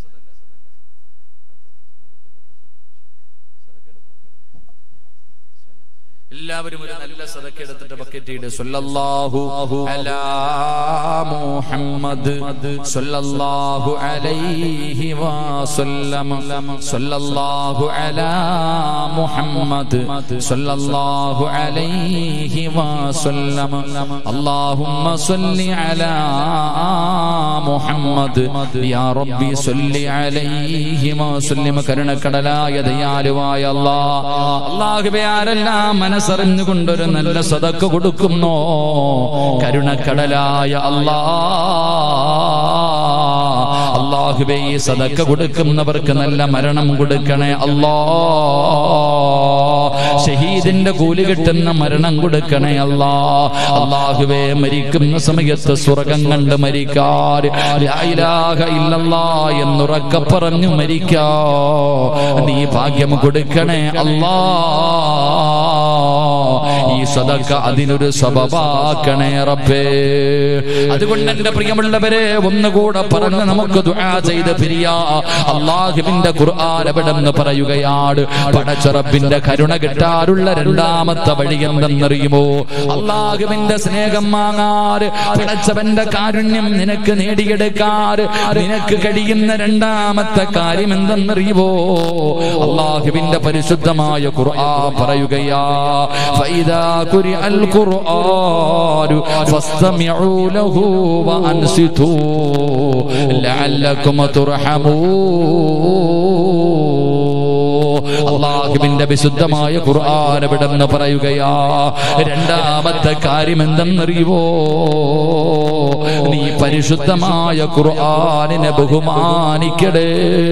എല്ലാവരും ഒരു നല്ല സദക്ക എടുത്തിട്ട് ബക്കറ്റ് സല്ലല്ലാഹു അലാ മുഹമ്മദ് സല്ലല്ലാഹു അലൈഹി വസല്ലം സല്ലല്ലാഹു അലാ മുഹമ്മദ് സല്ലല്ലാഹു അലൈഹി വസല്ലം اللهم صل على محمد يا ربي صل عليه وسلم കരുണക്കടലായ ദയാലുവായ അല്ലാഹ് അല്ലാഹുവേ ആരെല്ലാം മനസ്സറിഞ്ഞുകൊണ്ടൊരു നല്ല സദക്ക കൊടുക്കുന്നോ കരുണക്കടലായ അല്ലാ അള്ളാഹുബേ ഈ സദക്ക കൊടുക്കുന്നവർക്ക് നല്ല മരണം കൊടുക്കണേ അല്ലാ ഷഹീദിന്റെ കൂലി കിട്ടുന്ന മരണം കൊടുക്കണേ അല്ലാ അള്ളാഹുവേ മരിക്കുന്ന സമയത്ത് സ്വർഗം കണ്ട് മരിക്കാൻ ലാ ഇലാഹ ഇല്ലല്ലാ എന്നുറക്കെ പറഞ്ഞു മരിക്കാ നീ ഭാഗ്യം കൊടുക്കണേ അല്ലാ ഈ സദക്ക അതിനൊരു സബബാക്കണേ റബ്ബേ അതുകൊണ്ട് എന്റെ പ്രിയമുള്ളവരെ ഒന്നുകൂടെ പറഞ്ഞ് നമുക്ക് ദുആ ചെയ്ത് പിരിയാ അള്ളാഹുവിന്റെ ഖുർആൻ എവിടെന്ന് പറയുകയാണ് പടച്ചറബിന്റെ കരുണ കിട്ടാറുള്ള രണ്ടാമത്തെ വഴി എന്തെന്നറിയുമോ അള്ളാഹുവിന്റെ സ്നേഹം വാങ്ങാറ് പടച്ചവന്റെ കാരുണ്യം നിനക്ക് നേടിയെടുക്കാറ് നിനക്ക് കഴിയുന്ന രണ്ടാമത്തെ കാര്യം എന്തെന്നറിയുമോ അള്ളാഹുവിന്റെ പരിശുദ്ധമായ ഖുർആൻ പറയുകയാ ഫൈദാ ഖുരിഅൽ ഖുർആൻ ഫസ്തമിഉ ലഹു വഅൻസിതു ലഅല്ലക്കും തുർഹമൂ അള്ളാഹുവിന്റെ വിശുദ്ധമായ ഖുർആൻ എവിടെന്ന് പറയുകയാ രണ്ടാമത്തെ കാര്യം എന്തെന്നറിയുവോ നീ പരിശുദ്ധമായ ഖുർആനിനെ ബഹുമാനിക്കടേ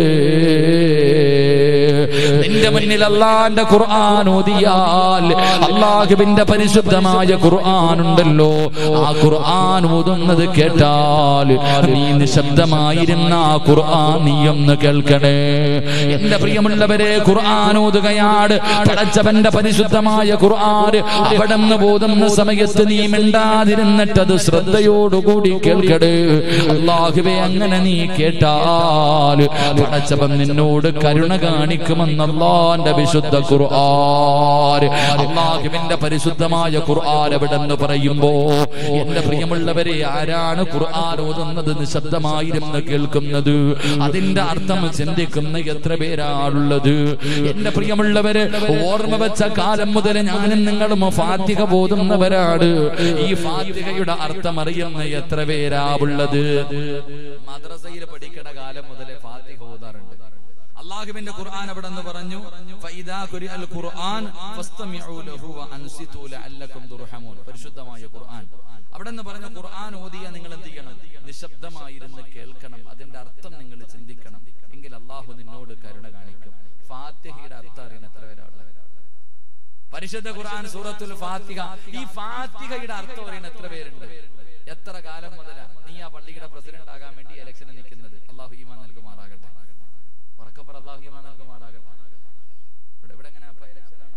നിന്റെ മുന്നിൽ അള്ളാന്റെ ഖുർആൻ ഓതിയാൽ അള്ളാഹുവിന്റെ പരിശുദ്ധമായ ഖുർആൻ ഉണ്ടല്ലോ ആ ഖുർആൻ ഓതുന്നത് കേട്ടാൽ നീ നിശബ്ദമായിരുന്ന ആ ഖുർആൻ നീ ഒന്ന് കേൾക്കണേ എന്റെ പ്രിയമുള്ളവരെ ഖുർആൻ ഓതുകയാണ് പടച്ചവന്റെ പരിശുദ്ധമായ ഖുർആൻ അവിടെ നിന്ന് പോകുന്ന സമയത്ത് നീ മിണ്ടാതിരുന്നിട്ട് അത് ശ്രദ്ധയോടുകൂടി കേൾക്കടേ അള്ളാഹുവെ അങ്ങനെ നീ കേട്ടാൽ പടച്ചവൻ നിന്നോട് കരുണ കാണിക്കുമെന്ന് അള്ളാന്റെ വിശുദ്ധ ഖുർആൻ അള്ളാഹുവിന്റെ പരിശുദ്ധമായ ഖുർആൻ എവിടെ എന്ന് പറയുമ്പോ എന്റെ പ്രിയമുള്ളവരെ ആരാണ് ഖുർആൻ ഓതുന്നത് നിശബ്ദമായിരുന്ന് കേൾക്കുന്നത് അതിന്റെ അർത്ഥം ചിന്തിക്കുന്ന എത്ര പേരാണുള്ളത് എന്റെ പ്രിയമുള്ളവരെ ഓർമ്മ വെച്ച കാലം മുതൽ ഞാനും നിങ്ങളും ഫാത്തിക ബോധുന്നവരാണ് ഈ ഫാത്തികയുടെ അർത്ഥം അറിയുന്ന എത്ര പേരാ ഉള്ളത് മദ്രസയിൽ പഠിക്കണ കാലം മുതലേ ഫാത്തിഹ ഓതാറുണ്ട് അള്ളാഹുവിന്റെ ഖുർആൻ അവിടെ നിന്ന് പറഞ്ഞു ഫൈദാ ഖുരിഅൽ ഖുർആൻ ഫസ്തമിഉ ലഹു വഅൻസിതു ലഅല്ലക്കും തുർഹമൂൻ പരിശുദ്ധമായ ഖുർആൻ അവിടെ നിന്ന് പറഞ്ഞ ഖുർആൻ ഓതിയ നിങ്ങൾ എന്ത് ചെയ്യണം നിശബ്ദമായിരുന്ന് കേൾക്കണം അതിന്റെ അർത്ഥം നിങ്ങൾ ചിന്തിക്കണം എങ്കിൽ അള്ളാഹു നിന്നോട് കരുണ കാണിക്കും ഫാത്തിഹയുടെ അർത്ഥം അറിയുന്ന എത്ര പേരാണ് പരിശുദ്ധ ഖുർആൻ സൂറത്തുൽ ഫാത്തിഹ ഈ ഫാത്തിഹയുടെ അർത്ഥം അറിയുന്ന എത്ര പേരുണ്ട് എത്ര കാലം മുതലാ നീ ആ പള്ളിയുടെ പ്രസിഡന്റ് ആകാൻ വേണ്ടി ഇലക്ഷന് നിൽക്കുന്നത് അള്ളാഹു ഈമാൻ നൽകുമാറാകട്ടെ ഉറക്കപ്പുറ അള്ളാഹു ഈമാൻ നൽകുമാറാകട്ടെ ഇവിടെ ഇവിടെ എങ്ങനെ ഇലക്ഷൻ ആണോ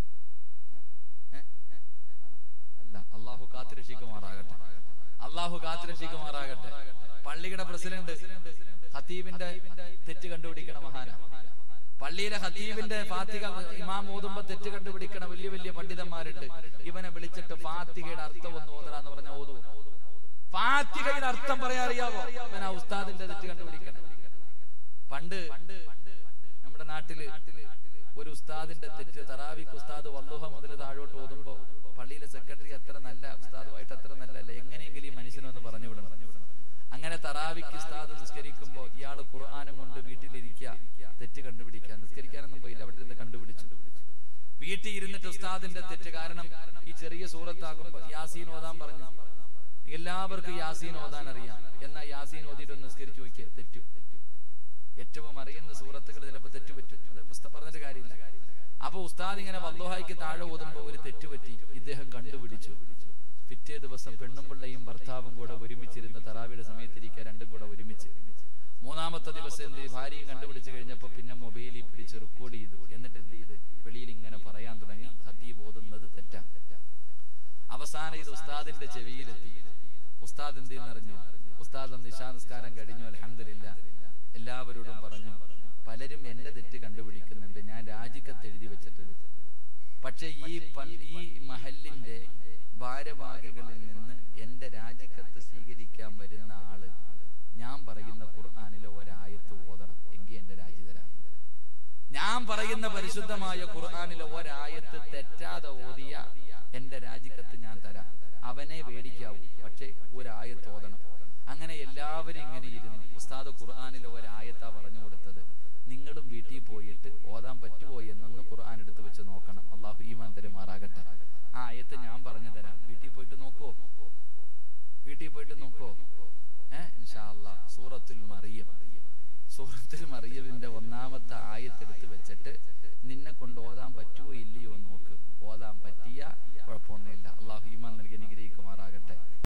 ഏ? ഏ? അല്ല അള്ളാഹു കാത്തിരക്ഷിക്കുമാറാകട്ടെ അള്ളാഹു കാത്തിരക്ഷിക്കുമാറാകട്ടെ പള്ളിയുടെ പ്രസിഡന്റ് ഖത്തീബിന്റെ തെറ്റ് കണ്ടുപിടിക്കണ മഹാന പള്ളിയിലെ ഖത്തീബിന്റെ ഫാത്തിക ഇമാം ഓതുമ്പോ തെറ്റ് കണ്ടുപിടിക്കണ വലിയ വലിയ പണ്ഡിതന്മാരുണ്ട് ഇവനെ വിളിച്ചിട്ട് ഫാത്തികയുടെ അർത്ഥം ഒന്ന് ഓതറാന്ന് പറഞ്ഞ ഓതു ഫാത്തികയുടെ അർത്ഥം പറയാൻ അറിയാവോ ഇവൻ ആ ഉസ്താദിന്റെ തെറ്റ് കണ്ടുപിടിക്കണം പണ്ട് നമ്മുടെ നാട്ടില് ഒരു ഉസ്താദിന്റെ തെറ്റ് തറാവിക്ക് ഉസ്താദ് വല്ലുഹ മുതൽ താഴോട്ട് ഓതുമ്പോ പള്ളിയിലെ സെക്രട്ടറി അത്ര നല്ല ഉസ്താദുമായിട്ട് അത്ര നല്ലല്ല എങ്ങനെയെങ്കിലും ഈ മനുഷ്യനൊന്ന് പറഞ്ഞു വിടണം അങ്ങനെ തറാവിക്ക് ഉസ്താദ് നിസ്കരിക്കുമ്പോ ഇയാള് ഖുർആാനും കൊണ്ട് വീട്ടിലിരിക്കുക തെറ്റ് കണ്ടുപിടിക്കുക നിസ്കരിക്കാനൊന്നും പോയില്ല അവിടെ ഇരുന്ന് കണ്ടുപിടിച്ചു വീട്ടിൽ ഇരുന്നിട്ട് ഉസ്താദിന്റെ തെറ്റ് കാരണം ഈ ചെറിയ സൂറത്താകുമ്പോ യാസീൻ ഓതാൻ പറഞ്ഞു എല്ലാവർക്കും യാസീൻ ഓതാൻ അറിയാം എന്നാ യാസീൻ ഓതിയിട്ട് ഒന്ന് നിസ്കരിച്ചു നോക്കിയ തെറ്റു ഏറ്റവും അറിയുന്ന സൂറത്തുകൾ ചിലപ്പോൾ തെറ്റുപറ്റും അത് ഉസ്താ- പറഞ്ഞിട്ട് കാര്യമില്ല അപ്പൊ ഉസ്താദ് ഇങ്ങനെ വല്ലോഹായിക്ക് താഴെ ഓതുമ്പോ ഒരു തെറ്റുപറ്റി ഇദ്ദേഹം കണ്ടുപിടിച്ചു പിറ്റേ ദിവസം പെണ്ണും പിള്ളയും ഭർത്താവും കൂടെ ഒരുമിച്ചിരുന്ന് തറാവിയുടെ സമയത്തിരിക്കുക രണ്ടും കൂടെ ഒരുമിച്ച് മൂന്നാമത്തെ ദിവസം എന്ത് ചെയ്തു? ഭാര്യയും കണ്ടുപിടിച്ചു കഴിഞ്ഞപ്പോ പിന്നെ മൊബൈലിൽ പിടിച്ച് റെക്കോർഡ് ചെയ്തു എന്നിട്ട് എന്ത് ചെയ്ത് വെളിയിൽ ഇങ്ങനെ പറയാൻ തുടങ്ങി ഹത്തീബ് ഓതുന്നത് തെറ്റാ അവസാനം ഇത് ഉസ്താദിന്റെ ചെവിയിലെത്തി ഉസ്താദ് എന്ത് ചെയ്യുന്നറിഞ്ഞു ഉസ്താദ് നിശാ നിസ്കാരം കഴിഞ്ഞു അലഹമില്ല എല്ലാവരോടും പറഞ്ഞു പലരും എന്റെ തെറ്റ് കണ്ടുപിടിക്കുന്നുണ്ട് ഞാൻ രാജിക്കത്ത് എഴുതി വെച്ചിട്ടുണ്ട് പക്ഷെ ഈ പൺ- ഈ മഹലിന്റെ ഭാരവാഹികളിൽ നിന്ന് എന്റെ രാജിക്കത്ത് സ്വീകരിക്കാൻ വരുന്ന ആള് ഞാൻ പറയുന്ന ഖുർആാനിലെ ഒരായത്ത് ഓതണം എങ്കിൽ എന്റെ രാജി തരാം ഞാൻ പറയുന്ന പരിശുദ്ധമായ ഖുർആാനിലെ ഒരായത്ത് തെറ്റാതെ ഓതിയ എന്റെ രാജിക്കത്ത് ഞാൻ തരാം അവനെ പേടിക്കാവൂ പക്ഷേ ഒരായത്ത് ഓതണം അങ്ങനെ എല്ലാവരും ഇങ്ങനെ ഇരുന്നു ഉസ്താദ് ഖുർആാനിലെ ഒരായത്താ പറഞ്ഞു കൊടുത്തത് നിങ്ങളും വീട്ടിൽ പോയിട്ട് ഓതാൻ പറ്റുമോ എന്നൊന്ന് ഖുർആൻ എടുത്ത് വെച്ച് നോക്കണം അള്ളാഹു ഈമാൻ തരുമാറാകട്ടെ ആ ആയത്ത് ഞാൻ പറഞ്ഞു തരാം വീട്ടിൽ പോയിട്ട് നോക്കോ വീട്ടിൽ പോയിട്ട് നോക്കോ ഏഹ് ഇൻഷാ അല്ലാ സൂറത്തുൽ മറിയം സൂറത്തുൽ മറിയമിന്റെ ഒന്നാമത്തെ ആയത്തെടുത്ത് വെച്ചിട്ട് നിന്നെ കൊണ്ട് ഓതാൻ പറ്റുമോ ഇല്ലയോ നോക്ക് ഓതാൻ പറ്റിയ കുഴപ്പമൊന്നുമില്ല അള്ളാഹു ഈമാൻ നൽകി അനുഗ്രഹിക്കുമാറാകട്ടെ